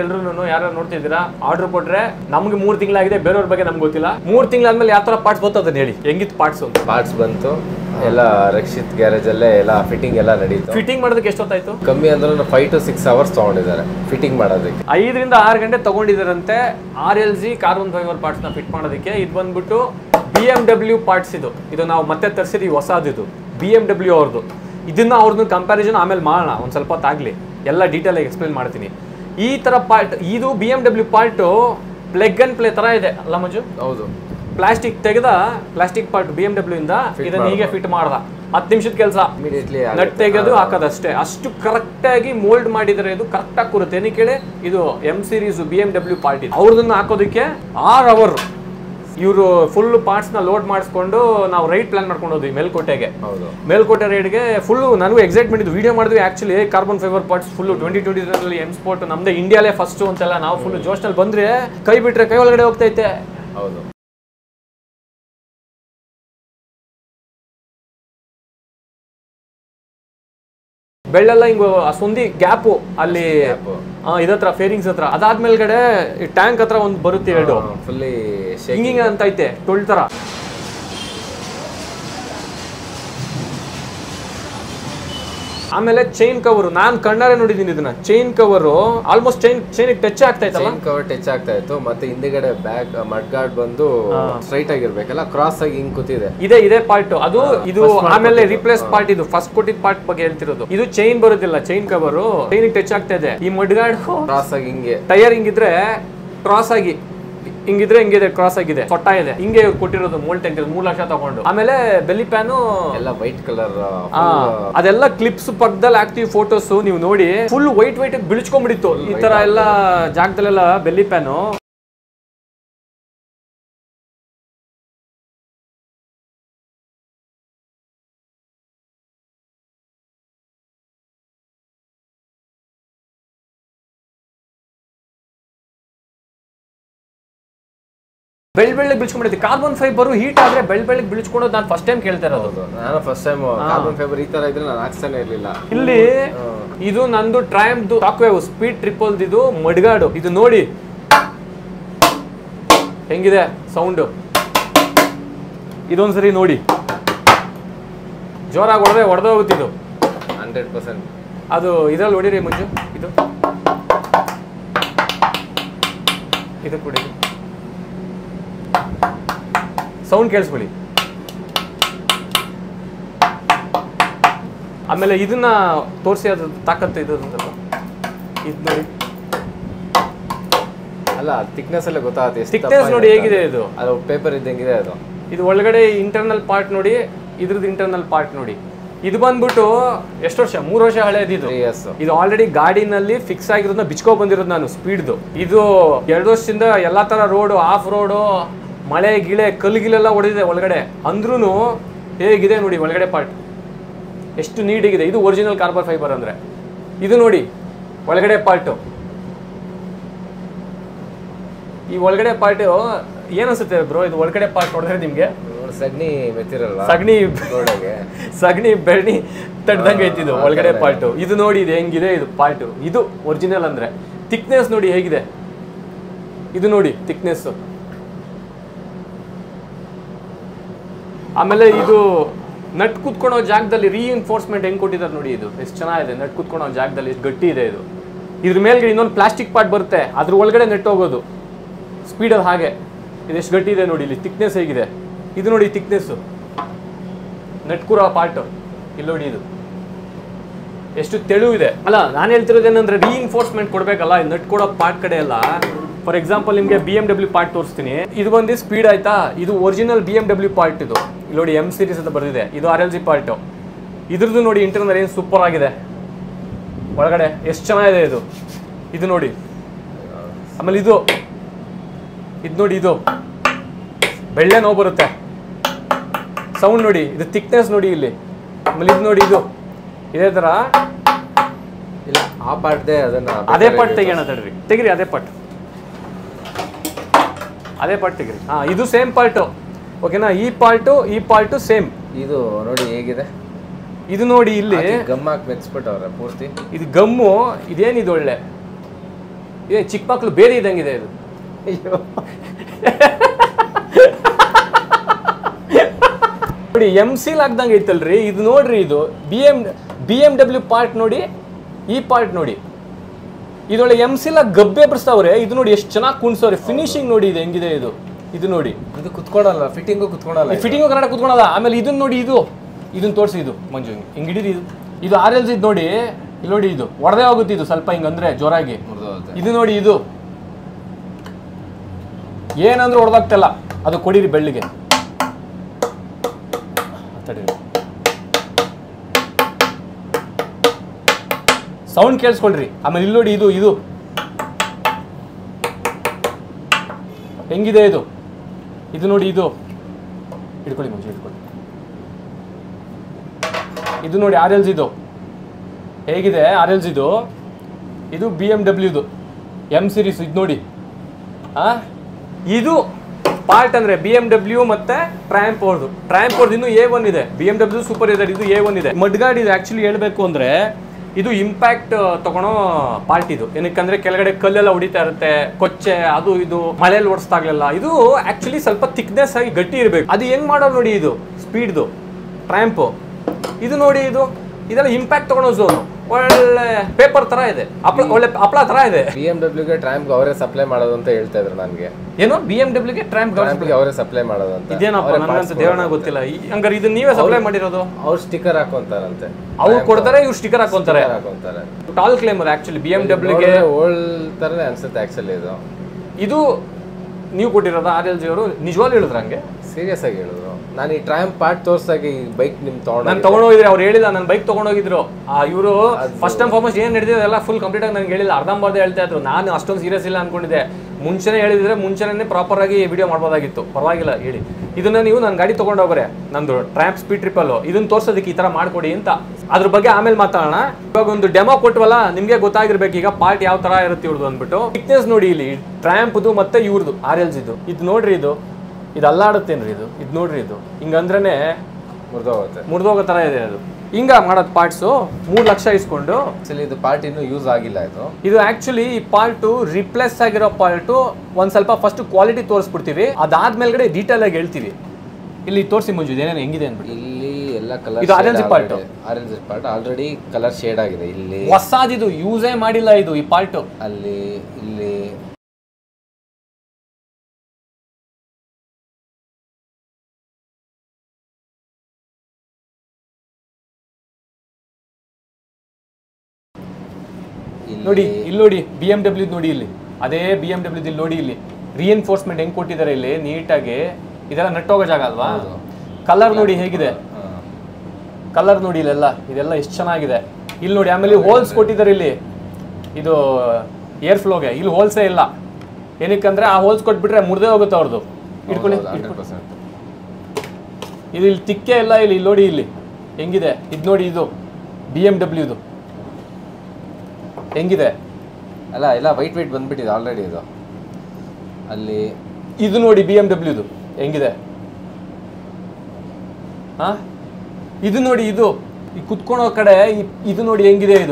S1: ಯಾರು ನೋಡ್ತಿದ್ದೀರಾ ಆರ್ಡರ್ ಕೊಟ್ರೆ ನಮ್ಗೆ ಮೂರ್ ತಿಂಗಳಾಗಿದೆ ಬೇರೆಯವ್ರ ಬಗ್ಗೆ ನಮ್ಗೆ ಗೊತ್ತಿಲ್ಲ ಮೂರ್ ತಿಂಗಳಾದ್ಮೇಲೆ ಯಾವ ತರ ಪಾರ್ಟ್ಸ್ ಬರ್ತದೆ ಹೇಳಿ ಹೆಂಗಿತ್ತು ಪಾರ್ಟ್ಸ್ ಅಂತ
S3: ಪಾರ್ಟ್ಸ್ ಬಂತು ಎಲ್ಲ ರಕ್ಷಿತ್ ಗ್ಯಾರೇಜ್ ಅಲ್ಲೇ ಎಲ್ಲ ಫಿಟ್ಟಿಂಗ್ ಎಲ್ಲ ನಡೀತು
S1: ಫಿಟ್ಟಿಂಗ್ ಮಾಡೋದಕ್ಕೆ ಎಷ್ಟೊತ್ತಾಯ್ತು
S3: ಕಮ್ಮಿ ಅಂದ್ರೆ ಫೈವ್ ಟು ಸಿಕ್ಸ್ ಅವರ್ಸ್ ತಗೊಂಡಿದ್ದಾರೆ ಫಿಟ್ಟಿಂಗ್ ಮಾಡೋದಕ್ಕೆ
S1: ಐದರಿಂದ ಆರು ಗಂಟೆ ತಗೊಂಡಿದ್ದಾರಂತೆ R L G carbon fibre parts ನ ಫಿಟ್ ಮಾಡೋದಕ್ಕೆ ಇದು ಬಂದ್ಬಿಟ್ಟು ಬಿ ಎಂ ಡಬ್ಲ್ಯೂ ಪಾರ್ಟ್ಸ್ ಇದು ಇದು ನಾವು ಮತ್ತೆ ತರಿಸಿದ್ವಿ ಹೊಸದಿದು ಬಿ ಎಂ ಡಬ್ಲ್ಯೂ ಅವ್ರದ್ದು ಇದನ್ನ ಅವ್ರದ್ದು ಕಂಪ್ಯಾರಿಸನ್ ಆಮೇಲೆ ಮಾಡೋಣ ಒಂದು ಸ್ವಲ್ಪ ಹೊತ್ತಾಗ್ಲಿ ಎಲ್ಲ ಡೀಟೇಲ್ ಆಗಿ ಎಕ್ಸ್ಪ್ಲೇನ್ ಮಾಡ್ತೀನಿ ಈ ತರ ಪಾರ್ಟ್ ಇದು B M W part plug and play ತರ ಇದೆ ಅಲ್ಲ ಮಂಜು
S3: ಹೌದು
S1: ಪ್ಲಾಸ್ಟಿಕ್ ತೆಗೆದ plastic part B M W ಇಂದ ಇದನ್ನ ಹೀಗೆ ಫಿಟ್ ಮಾಡ್ದ ಹತ್ತು ನಿಮಿಷದ ಕೆಲಸ
S3: ಇಮಿಡಿಯೇಟ್ಲಿ
S1: ನಟ್ ತೆಗೆದು ಹಾಕೋದಷ್ಟೇ ಅಷ್ಟು ಕರೆಕ್ಟ್ ಆಗಿ ಮೋಲ್ಡ್ ಮಾಡಿದರೆ ಇದು ಕರೆಕ್ಟ್ ಆಗಿ ಕೂರುತ್ತೆ ಏನಕ್ಕೆ ಕೇಳಿ ಇದು M series B M W ಪಾರ್ಟಿ ಅವ್ರದನ್ನ ಹಾಕೋದಕ್ಕೆ ಆರ್ ಅವರ್ ಇವರು ಫುಲ್ ಪಾರ್ಟ್ಸ್ ನ ಲೋಡ್ ಮಾಡಿಸ್ಕೊಂಡು ನಾವು ರೈಟ್ ಪ್ಲಾನ್ ಮಾಡ್ಕೊಂಡು ಹೋದ್ವಿ ಮೇಲ್ಕೋಟೆಗೆ
S3: ಹೌದು
S1: ಮೇಲ್ಕೋಟೆ ರೈಡ್ಗೆ ಫುಲ್ ನನಗೂ ಎಕ್ಸೈಟ್ಮೆಂಟ್ ಇದು ವಿಡಿಯೋ ಮಾಡಿದ್ವಿ actually carbon fibre parts full twenty twenty M sport ನಮ್ದೇ ಇಂಡಿಯಾಲೇ ಫಸ್ಟ್ ಅಂತೆಲ್ಲ ನಾವು ಫುಲ್ ಜೋಶ್ನಲ್ಲಿ ಬಂದ್ರೆ ಕೈ ಬಿಟ್ರೆ ಕೈ ಒಳಗಡೆ ಹೋಗ್ತೈತೆ
S3: ಹೌದು
S1: ಬೆಳ್ಳೆಲ್ಲ ಹಿಂಗ್ ಆ ಸಂದಿ ಗ್ಯಾಪು ಅಲ್ಲಿ
S3: Gap.
S1: ಆ, ಇದತ್ರ ಫೇರಿಂಗ್ಸ್ ಹತ್ರ ಅದಾದ್ಮೇಲ್ಗಡೆ ಟ್ಯಾಂಕ್ ಹತ್ರ ಒಂದು ಬರುತ್ತೆ ಎರಡು
S3: ಫುಲ್ಲಿ
S1: ಹಿಂಗಿಂಗ್ ಅಂತ ಐತೆ ಟೊಳ್ ತರ ಆಮೇಲೆ ಚೈನ್ ಕವರ್ ನಾನ್ ಕಣ್ಣಾರೆ ನೋಡಿದೀನಿ ಇದನ್ನ chain cover almost chain chain touch ಆಗ್ತೈತಲ್ಲ
S3: ಚೈನ್ ಕವರ್ ಟಚ್ ಆಗ್ತಾ ಇತ್ತು ಮತ್ತೆ ಹಿಂದೆಗಡೆ ಬ್ಯಾಗ್ ಮಡ್ ಗಾರ್ಡ್ ಬಂದು ಸ್ಟ್ರೈಟ್ ಆಗಿರ್ಬೇಕಲ್ಲ ಕ್ರಾಸ್ ಆಗಿ ಹಿಂಗ್ ಕೂತಿದೆ
S1: ಇದೆ ಇದೇ ಪಾರ್ಟ್ ಅದು ಇದು ಆಮೇಲೆ ರಿಪ್ಲೇಸ್ ಪಾರ್ಟ್ ಇದು ಫಸ್ಟ್ ಕೊಟ್ಟಿದ್ ಪಾರ್ಟ್ ಬಗ್ಗೆ ಹೇಳ್ತಿರೋದು ಇದು ಚೈನ್ ಬರುದಿಲ್ಲ ಚೈನ್ ಕವರ್ ಚೈನ್ ಟಚ್ ಆಗ್ತಾ ಇದೆ ಈ ಮಡ್ಗಾಡ್
S3: ಕ್ರಾಸ್ ಆಗಿ ಹಿಂಗೆ
S1: ಟೈರ್ ಹಿಂಗಿದ್ರೆ ಕ್ರಾಸ್ ಆಗಿ ಹಿಂಗಿದ್ರೆ ಹಿಂಗಿದೆ ಕ್ರಾಸ್ ಆಗಿದೆ ಸೊಟ್ಟ ಇದೆ ಹಿಂಗೆ ಇವ್ರು ಕೊಟ್ಟಿರೋದು ಮೋಲ್ಟ್ ಅಂತ ಮೂರ್ ಲಕ್ಷ ತಗೊಂಡು ಆಮೇಲೆ ಬೆಲ್ಲಿ ಪ್ಯಾನು
S3: ಎಲ್ಲ ವೈಟ್ ಕಲರ್
S1: ಆ, ಅದೆಲ್ಲ ಕ್ಲಿಪ್ಸ್ ಪಕ್ಕದಲ್ಲಿ ಹಾಕ್ತಿವಿ ಫೋಟೋಸ್ ನೀವು ನೋಡಿ ಫುಲ್ ವೈಟ್ ವೈಟ್ ಬಿಳಿಸ್ಕೊಂಡ್ಬಿಡಿತ್ತು ಈ ತರ ಎಲ್ಲ ಜಾಗದಲ್ಲೆಲ್ಲ ಬೆಲ್ಲಿ ಪ್ಯಾನು ಬೆಳ್ ಬೆಳ್ಳಗ್ ಬಿಳ್ಸ್ಕೊಂಡ್ಬಿಡುತ್ತೆ ಕಾರ್ಬನ್ ಫೈಬರ್ ಹೀಟ್ ಆದ್ರೆ ಬೆಳ್ ಬೆಳ್ಳಗ್ ಬಿಳಿಸ್ಕೊಳೋದು ನಾನು ಫಸ್ಟ್ ಟೈಮ್ ಕೇಳ್ತಾ ಇರೋದು
S3: ಹೌದು ನಾನು ಫಸ್ಟ್ ಟೈಮ್ ಕಾರ್ಬನ್ ಫೈಬರ್ ಈ ತರ ಇದ್ರೆ ನಾನು ಹಾಕ್ಸ್ತಾನೆ ಇರ್ಲಿಲ್ಲ
S1: ಇಲ್ಲಿ ಇದು ನಂದು ಟ್ರೈಮ್ದು ವೇವ್ ಸ್ಪೀಡ್ ಟ್ರಿಪಲ್ ಇದು ಮಡ್ಗಾಡು ಇದು ನೋಡಿ ಹೆಂಗಿದೆ ಸೌಂಡ್ ಇದೊಂದ್ಸರಿ ನೋಡಿ ಜೋರಾಗಿ ಹೊಡೆದ್ರೆ ಹೊಡೆದೇ ಹೋಗುತ್ತೆ ಇದು
S3: ಹಂಡ್ರೆಡ್ ಪರ್ಸೆಂಟ್
S1: ಅದು ಇದ್ರಲ್ಲಿ ಹೊಡಿರಿ ಮುಂಚು ಇದು ಇದು ಕೊಡಿ ಸೌಂಡ್ ಕೇಳಿಸ್ಕೊಳ್ಳಿ ಆಮೇಲೆ ಇದನ್ನ ತೋರಿಸಿ ಅದ್ರ ತಾಕತ್ತು ಇದು ಅಂತಲ್ಲ ಇದು ನೋಡಿ
S3: ಅಲ್ಲ ಥಿಕ್ನೆಸ್ ಎಲ್ಲ ಗೊತ್ತಾಗುತ್ತೆ ಎಷ್ಟು
S1: Thickness
S3: ದಪ್ಪ
S1: ನೋಡಿ
S3: ಇದೆ
S1: ಹೇಗಿದೆ
S3: ಅಂತ.
S1: ಇದು?
S3: ಅದು ಪೇಪರ್ ಇದ್ದಂಗಿದೆ ಅದು
S1: ಇದು ಒಳಗಡೆ ಇಂಟರ್ನಲ್ ಪಾರ್ಟ್ ನೋಡಿ ಇದ್ರದ್ದು ಇಂಟರ್ನಲ್ ಪಾರ್ಟ್ ನೋಡಿ ಇದು ಬಂದ್ಬಿಟ್ಟು ಎಷ್ಟು ವರ್ಷ ಮೂರು ವರ್ಷ ಹಳೇದು ಇದು
S3: ತ್ರೀ ಇಯರ್ಸ್
S1: ಇದು ಆಲ್ರೆಡಿ ಗಾಡಿನಲ್ಲಿ ಫಿಕ್ಸ್ ಆಗಿರೋದನ್ನ ಬಿಚ್ಕೊ ಬಂದಿರೋದು ನಾನು ಸ್ಪೀಡ್ದು ಇದು ಎರಡು ವರ್ಷದಿಂದ ಎಲ್ಲಾ ತರ ರೋಡು ಆಫ್ ರೋಡು ಮಳೆ ಗಿಳೆ ಕಲ್ಲು ಗಿಲೆಲ್ಲ ಹೊಡೆದಿದೆ ಒಳಗಡೆ ಅಂದ್ರೂ ಹೇಗಿದೆ ನೋಡಿ ಒಳಗಡೆ ಪಾರ್ಟ್ ಎಷ್ಟು ನೀಟಿಗಿದೆ ಇದು ಒರಿಜಿನಲ್ ಕಾರ್ಬನ್ ಫೈಬರ್ ಅಂದ್ರೆ ಇದು ನೋಡಿ ಒಳಗಡೆ ಪಾರ್ಟು ಈ ಒಳಗಡೆ ಪಾರ್ಟ್ ಏನನ್ಸುತ್ತೆ ಬ್ರೋ ಇದು ಒಳಗಡೆ ಪಾರ್ಟ್ ನೋಡಿದ್ರೆ ನಿಮ್ಗೆ
S3: ನೋಡಿ, ಸಗಣಿ ಮೆತ್ತಿರಲ್ವಾ
S1: ಸಗಣಿ
S3: ರೋಡಾಗೆ
S1: ಸಗಣಿ ಬೆಳ್ಳಿ ತಡ್ದಂಗೆ ಐತಿದು
S3: ಆ,
S1: ಒಳಗಡೆ
S3: ಆ
S1: ಪಾರ್ಟ್ ಇದು ನೋಡಿ ಇದು ಹೆಂಗಿದೆ ಇದು ಪಾರ್ಟ್ ಇದು ಒರಿಜಿನಲ್ ಅಂದ್ರೆ ಥಿಕ್ನೆಸ್ ನೋಡಿ ಹೇಗಿದೆ ಇದು ನೋಡಿ ಥಿಕ್ನೆಸ್ ಆಮೇಲೆ ಇದು ನಟ್ ಕುತ್ಕೊಳೋ ಜಾಗದಲ್ಲಿ ರೀಇನ್ಫೋರ್ಸ್ಮೆಂಟ್ ಹೆಂಗ್ ಕೊಟ್ಟಿದ್ದಾರೆ ನೋಡಿ ಇದು ಎಷ್ಟು ಚೆನ್ನಾಗಿದೆ ನಟ್ ಕುತ್ಕೊಳೋ ಜಾಗದಲ್ಲಿ ಎಷ್ಟು ಗಟ್ಟಿ ಇದೆ ಇದು ಇದ್ರ ಮೇಲ್ಗಡೆ ಇನ್ನೊಂದು ಪ್ಲಾಸ್ಟಿಕ್ ಪಾರ್ಟ್ ಬರುತ್ತೆ ಅದ್ರ ಒಳಗಡೆ ನೆಟ್ ಹೋಗೋದು ಸ್ಪೀಡಲ್ಲಿ ಹಾಗೆ ಇದು ಎಷ್ಟು ಗಟ್ಟಿ ಇದೆ ನೋಡಿ ಇಲ್ಲಿ ಥಿಕ್ನೆಸ್ ಹೇಗಿದೆ ಇದು ನೋಡಿ ಥಿಕ್ನೆಸ್ಸು ನಟ್ಕೂರ ಪಾರ್ಟ್ ಇಲ್ಲಿ ನೋಡಿ ಇದು ಎಷ್ಟು ತೆಳು ಇದೆ ಅಲ್ಲ ನಾನು ಹೇಳ್ತಿರೋದು ಏನಂದ್ರೆ ರೀಇನ್ಫೋರ್ಸ್ಮೆಂಟ್ ಕೊಡ್ಬೇಕಲ್ಲ ಈ ನಟ್ ಕೊಡೋ ಪಾರ್ಟ್ ಕಡೆ ಎಲ್ಲ ಫಾರ್ ಎಕ್ಸಾಂಪಲ್ ನಿಮಗೆ ಬಿ ಎಂ ಡಬ್ಲ್ಯೂ ಪಾರ್ಟ್ ತೋರಿಸ್ತೀನಿ ಇದು ಬಂದು ಸ್ಪೀಡ್ ಆಯ್ತಾ ಇದು original B M W part ಇದು ಇಲ್ಲಿ ನೋಡಿ ಎಂ ಸೀರೀಸ್ ಅಂತ ಬರ್ದಿದೆ ಇದು ಆರ್ ಎಲ್ ಜಿ ಪಾರ್ಟ್ ಇದ್ರದ್ದು ನೋಡಿ ಇಂಟರ್ನಲ್ ಏನು ಸೂಪರ್ ಆಗಿದೆ ಒಳಗಡೆ ಎಷ್ಟು ಚೆನ್ನಾಗಿದೆ ಇದು ಇದು ನೋಡಿ ಆಮೇಲೆ ಇದು ಇದು ನೋಡಿ ಇದು ಬೆಳ್ಳೆ ನೋವು ಬರುತ್ತೆ ಸೌಂಡ್ ನೋಡಿ ಇದು ಥಿಕ್ನೆಸ್ ನೋಡಿ ಇಲ್ಲಿ ಆಮೇಲೆ ಇದು ನೋಡಿ ಇದು ಇದೇ ತರ
S3: ಇಲ್ಲ ಆ ಪಾರ್ಟ್ದೆ ಅದನ್ನ
S1: ಅದೇ ಪಾರ್ಟ್ ತೆಗಿಯೋಣ ತಡ್ರಿ ತೆಗಿರಿ ಅದೇ ಪಾರ್ಟ್ ಅದೇ ಪಾರ್ಟ್ ತೆಗಿರಿ ಹಾ ಇದು ಸೇಮ್ ಪಾರ್ಟು ಓಕೆನಾ ಈ ಪಾರ್ಟು ಈ ಪಾರ್ಟು ಸೇಮ್
S3: ಇದು ನೋಡಿ ಹೇಗಿದೆ
S1: ಇದು ನೋಡಿ ಇಲ್ಲಿ
S3: ಗಮ್ ಹಾಕಿ ಮೆಚ್ಬಿಟ್ಟವ್ರೆ ಪೂರ್ತಿ
S1: ಇದು ಗಮ್ಮು ಇದೇನಿದು ಒಳ್ಳೆ ಏ ಚಿಕ್ಕ ಮಕ್ಳು ಬೇರೆ ಇದ್ದಂಗಿದೆ ಇದು
S3: ಅಯ್ಯೋ
S1: ನೋಡಿ ಎಮ್ ಸಿಲ್ ಆಗ್ದಂಗೆ ಐತಲ್ರಿ ಇದು ನೋಡ್ರಿ ಇದು B M B M W part ನೋಡಿ ಈ ಪಾರ್ಟ್ ನೋಡಿ ಇದೊಳ್ಳೆ ಎಮ್ ಸಿಲ್ ಗಬ್ಬೆ ಬರ್ಸ್ತಾವ್ರೆ ಇದು ನೋಡಿ ಎಷ್ಟು ಚೆನ್ನಾಗಿ ಕುಣ್ಸವ್ರೆ ಫಿನಿಶಿಂಗ್ ನೋಡಿ ಇದು ಹೆಂಗಿದೆ ಇದು ಇದು ನೋಡಿ
S3: ಇದು ಕುತ್ಕೊಳಲ್ಲ ಫಿಟ್ಟಿಂಗು ಕುತ್ಕೊಳಲ್ಲ ಇದು.
S1: ಫಿಟ್ಟಿಂಗು ಕನ್ನಡ ಕುತ್ಕೊಳಲ್ಲ ಆಮೇಲೆ ಇದನ್ನ ನೋಡಿ ಇದು ಇದನ್ನ ತೋರಿಸಿ ಇದು ಮಂಜು ಹಿಂಗೆ ಹಿಂಗೆ ಹಿಡೀರಿ ಇದು ಇದು ಆರ್ ಎಲ್ಸ್ ಇದು ನೋಡಿ ಇಲ್ಲಿ ನೋಡಿ ಇದು ಒಡೆದೇ ಹೋಗುತ್ತೆ ಇದು ಸ್ವಲ್ಪ ಹಿಂಗೆ ಅಂದ್ರೆ ಜೋರಾಗಿ
S3: ಮುರ್ದೋಗುತ್ತೆ
S1: ಇದು ನೋಡಿ ಇದು ಏನಂದ್ರೆ ಹೊಡೆದಾಗ್ತಲ್ಲ ಅದು ಕೊಡಿರಿ ಬೆಳ್ಳಿಗೆ ತಡೀರಿ ಸೌಂಡ್ ಕೇಳಿಸ್ಕೊಳ್ರಿ ಆಮೇಲೆ ಇಲ್ಲಿ ನೋಡಿ ಇದು ಇದು ಹೆಂಗಿದೆ ಇದು ಇದು ನೋಡಿ ಇದು ಹಿಡ್ಕೊಳ್ಳಿ ಮುಂಚೆ ಹಿಡ್ಕೊಳ್ಳಿ ಇದು ನೋಡಿ ಆರ್ ಎಲ್ಸ್ ಇದು ಹೇಗಿದೆ ಆರ್ ಎಲ್ಸ್ ಇದು ಇದು ಬಿ ಎಮ್ ಡಬ್ಲ್ಯೂದು ಎಮ್ ಸಿರೀಸ್ ಇದು ನೋಡಿ ಆ ಇದು ಪಾರ್ಟ್ ಅಂದ್ರೆ ಬಿ ಎಮ್ ಡಬ್ಲ್ಯೂ ಮತ್ತೆ ಟ್ರ್ಯಾಂಪ್ ಅವ್ರದ್ದು ಟ್ರ್ಯಾಂಪ್ ಅವ್ರದ್ದು ಇನ್ನು ಎ ಒನ್ ಇದೆ ಬಿ ಎಮ್ ಡಬ್ಲ್ಯೂ ಸೂಪರ್ ಇದೆ ಇದು ಎ ಒನ್ ಇದೆ ಮಡ್ಗಾಡ್ ಇದು ಆಕ್ಚುಲಿ ಹೇಳ್ಬೇಕು ಅಂದ್ರೆ ಇದು ಇಂಪ್ಯಾಕ್ಟ್ ತಗೊಳೋ ಪಾರ್ಟ್ ಇದು ಏನಕ್ಕಂದ್ರೆ ಕೆಳಗಡೆ ಕಲ್ಲೆಲ್ಲ ಹೊಡಿತಾ ಇರುತ್ತೆ ಕೊಚ್ಚೆ ಅದು ಇದು ಮಳೆಯಲ್ಲಿ ಓಡಿಸ್ದಾಗ್ಲೆಲ್ಲ ಇದು ಆಕ್ಚುಲಿ ಸ್ವಲ್ಪ ಥಿಕ್ನೆಸ್ ಆಗಿ ಗಟ್ಟಿ ಇರಬೇಕು ಅದು ಹೆಂಗ್ ಮಾಡೋದು ನೋಡಿ ಇದು ಸ್ಪೀಡ್ದು ಟ್ರ್ಯಾಂಪು ಇದು ನೋಡಿ ಇದು ಇದೆಲ್ಲ ಇಂಪ್ಯಾಕ್ಟ್ ತಗೊಳೋ ಝೋನು ಒಳ್ಳೆ ಪೇಪರ್ ತರ ಇದೆ ಹಪ್ಳ ಒಳ್ಳೆ ಹಪ್ಳ ತರ ಇದೆ
S3: ಬಿ ಎಮ್ ಡಬ್ಲ್ಯೂಗೆ ಟ್ರ್ಯಾಂಪ್ಗೆ ಅವರೇ ಸಪ್ಲೈ ಮಾಡೋದು ಅಂತ ಹೇಳ್ತಾ ಇದ್ರು ನನಗೆ
S1: ಏನು ಬಿ ಎಂ ಡಬ್ಲ್ಯೂಗೆ ಟ್ರ್ಯಾಂಪ್
S3: ಟ್ರ್ಯಾಂಪ್ಗೆ ಅವರೇ ಸಪ್ಲೈ ಮಾಡೋದು ಅಂತ
S1: ಇದೇನಪ್ಪ ನನಗಂತ ದೇವಣ ಗೊತ್ತಿಲ್ಲ ಈ- ಹಂಗಾರೆ ಇದನ್ನ ನೀವೇ ಸಪ್ಲೈ ಮಾಡಿರೋದು
S3: ಅವ್ರು ಸ್ಟಿಕ್ಕರ್ ಹಾಕೊಂತಾರಂತೆ
S1: ಅವ್ರು ಕೊಡ್ತಾರೆ ಇವ್ರು ಸ್ಟಿಕರ್ ಹಾಕೊಂತಾರೆ
S3: Sticker ಹಾಕೊಂತಾರೆ
S1: ಟಾಲ್ ಕ್ಲೇಮರ್ ಆಕ್ಚುಲಿ ಬಿ ಎಂ ಡಬ್ಲ್ಯೂಗೆ
S3: ಓಲ್ಡ್ ತರನೇ ಅನ್ಸುತ್ತೆ ಆಕ್ಚುಲಿ ಇದು
S1: ಇದು ನೀವು ಕೊಟ್ಟಿರೋದು ಆರ್ ಎಲ್ ಜಿ ಅವರು ನಿಜವಾಗ್ಲೂ ಹೇಳಿದ್ರ ಹಂಗೆ
S3: ಸೀರಿಯಸ್ ಆಗಿ ಹೇಳಿದ್ರು ನಾನು ಈ ಟ್ರ್ಯಾಂಪ್ ಪಾರ್ಟ್ ತೋರ್ಸಾಗ ಈ ಬೈಕ್ ನಿಮ್
S1: ನಾನು
S3: ತಗೊಂಡು
S1: ತಗೊಂಡೋಗಿದ್ರೆ ಅವ್ರು ಹೇಳಿಲ್ಲ ನನ್ನ ಬೈಕ್ ತಗೊಂಡೋಗಿದ್ರು ಆ ಇವರು ಫಸ್ಟ್ ಅಂಡ್ ಫಾರ್ಮಸ್ಟ್ ಏನ್ ನಡೆದಿದೆ ಎಲ್ಲ ಫುಲ್ ಕಂಪ್ಲೀಟ್ ಆಗಿ ನನಗೆ ಹೇಳಿಲ್ಲ ಅರ್ಧಂಬರ್ಧ ಹೇಳ್ತಾ ಇದ್ರು ನಾನು ಅಷ್ಟೊಂದು ಸೀರಿಯಸ್ ಇಲ್ಲ ಅನ್ಕೊಂಡಿದ್ದೆ ಮುಂಚೆನೇ ಹೇಳಿದ್ರೆ ಮುಂಚೆನೇ ಪ್ರಾಪರ್ ಆಗಿ ವಿಡಿಯೋ ಮಾಡ್ಬೋದಾಗಿತ್ತು ಪರವಾಗಿಲ್ಲ ಹೇಳಿ ಇದನ್ನ ನೀವು ನನ್ನ ಗಾಡಿ ತಗೊಂಡೋಗ್ರೆ ನಂದು ಟ್ರ್ಯಾಂಪ್ ಸ್ಪೀಡ್ ಟ್ರಿಪಲ್ ಇದನ್ನ ತೋರ್ಸೋದಕ್ಕೆ ಈ ತರ ಮಾಡ್ಕೊಡಿ ಅಂತ ಅದ್ರ ಬಗ್ಗೆ ಆಮೇಲೆ ಮಾತಾಡೋಣ ಇವಾಗ ಒಂದು ಡೆಮೋ ಕೊಟ್ವಲ್ಲ ನಿಮ್ಗೆ ಗೊತ್ತಾಗಿರ್ಬೇಕು ಈಗ ಪಾರ್ಟ್ ಯಾವ ತರ ಇರುತ್ತೆ ಇವ್ರದ್ದು ಅಂದ್ಬಿಟ್ಟು ಫಿಟ್ನೆಸ್ ನೋಡಿ ಇಲ್ಲಿ ಟ್ರ್ಯಾಂಪ್ದು ಮತ್ತೆ ಇವ್ರದ್ದು ಆರ್ ಎಲ್ಸ್ ಇದು ಇದು ನೋಡ್ರಿ ಇದು ಇದು ಅಲ್ಲಾಡುತ್ತೇನ್ರಿ ಇದು ಇದು ನೋಡ್ರಿ ಇದು ಹಿಂಗಂದ್ರೇನೆ
S3: ಮುರಿದೋಗುತ್ತೆ
S1: ಮುರಿದೋಗೋ ಥರ ಇದೆ ಅದು ಹಿಂಗ ಮಾಡೋದು ಪಾರ್ಟ್ಸು ಮೂರು ಲಕ್ಷ ಇಸ್ಕೊಂಡು
S3: ಆಕ್ಚುಲಿ ಇದು ಪಾರ್ಟ್ ಇನ್ನೂ ಯೂಸ್ ಆಗಿಲ್ಲ ಇದು
S1: ಇದು ಆಕ್ಚುಲಿ ಈ ಪಾರ್ಟು ರಿಪ್ಲೇಸ್ ಆಗಿರೋ ಪಾರ್ಟು ಒಂದ್ ಸ್ವಲ್ಪ ಫಸ್ಟ್ ಕ್ವಾಲಿಟಿ ತೋರಿಸ್ಬಿಡ್ತೀವಿ ಅದಾದ್ಮೇಲ್ಗಡೆ ಡೀಟೇಲ್ ಆಗಿ ಹೇಳ್ತೀವಿ ಇಲ್ಲಿ ತೋರಿಸಿ ಮುಂಜು ಏನೇನು ಹೆಂಗಿದೆ ಅಂದ್ಬಿಟ್ಟು
S3: ಇಲ್ಲಿ ಎಲ್ಲ ಕಲರ್
S1: ಇದು orange part.
S3: Orange part already colour shade ಆಗಿದೆ ಇಲ್ಲಿ
S1: ಹೊಸಾದಿದು ಯೂಸೇ ಮಾಡಿಲ್ಲ ಇದು ಈ ಪಾರ್ಟು
S3: ಅಲ್ಲಿ ಇಲ್ಲಿ ಇಲ್ಲಿ-
S1: ನೋಡಿ ಇಲ್ಲಿ ನೋಡಿ ಬಿ ಎಮ್ ಡಬ್ಲ್ಯೂ ನೋಡಿ ಇಲ್ಲಿ ಅದೇ ಬಿ ಎಮ್ ಡಬ್ಲ್ಯೂ ಇಲ್ಲಿ ನೋಡಿ ಇಲ್ಲಿ ರಿಎನ್ಫೋರ್ಸ್ಮೆಂಟ್ ಹೆಂಗ್ ಕೊಟ್ಟಿದ್ದಾರೆ ಇಲ್ಲಿ ನೀಟಾಗಿ ಇದೆಲ್ಲ ನಟ್ಟೋಗೋ ಜಾಗ ಅಲ್ವಾ ಕಲರ್ ನೋಡಿ ಹೇಗಿದೆ
S3: ಹಾ.
S1: ಕಲರ್ ನೋಡಿ ಇಲ್ಲೆಲ್ಲ ಇದೆಲ್ಲ ಎಷ್ಟು ಚೆನ್ನಾಗಿದೆ ಇಲ್ಲಿ ನೋಡಿ ಆಮೇಲೆ ಹೋಲ್ಸ್ ಕೊಟ್ಟಿದ್ದಾರೆ ಇಲ್ಲಿ ಇದು ಏರ್ ಫ್ಲೋಗೆ ಇಲ್ಲಿ ಹೋಲ್ಸೇ ಇಲ್ಲ ಏನಕ್ಕಂದ್ರೆ ಆ ಹೋಲ್ಸ್ ಕೊಟ್ಬಿಟ್ರೆ ಮುರಿದೇ ಹೋಗುತ್ತೆ ಅವ್ರದ್ದು ಇಟ್ಕೊಳ್ಳಿ
S3: ಹೌದು, 100%.
S1: ಇದು ಇಲ್ಲಿ ತಿಕ್ಕೆ ಇಲ್ಲ ಇಲ್ಲಿ ಇಲ್ಲಿ ನೋಡಿ ಇಲ್ಲಿ ಹೆಂಗಿದೆ ಇದು ನೋಡಿ ಇದು ಬಿ ಎಮ್ ಡಬ್ಲ್ಯೂದು ಹೆಂಗಿದೆ
S3: ಅಲ್ಲ ಎಲ್ಲ ವೈಟ್ ವೈಟ್ ಬಂದ್ಬಿಟ್ಟಿದೆ ಆಲ್ರೆಡಿ ಇದು ಅಲ್ಲಿ
S1: ಇದು ನೋಡಿ ಬಿ ಎಮ್ ಡಬ್ಲ್ಯೂದು ಹೆಂಗಿದೆ ಹಾ ಇದು ನೋಡಿ ಇದು ಈ ಕುತ್ಕೊಳೋ ಕಡೆ ಈ- ಇದು ನೋಡಿ ಹೆಂಗಿದೆ ಇದು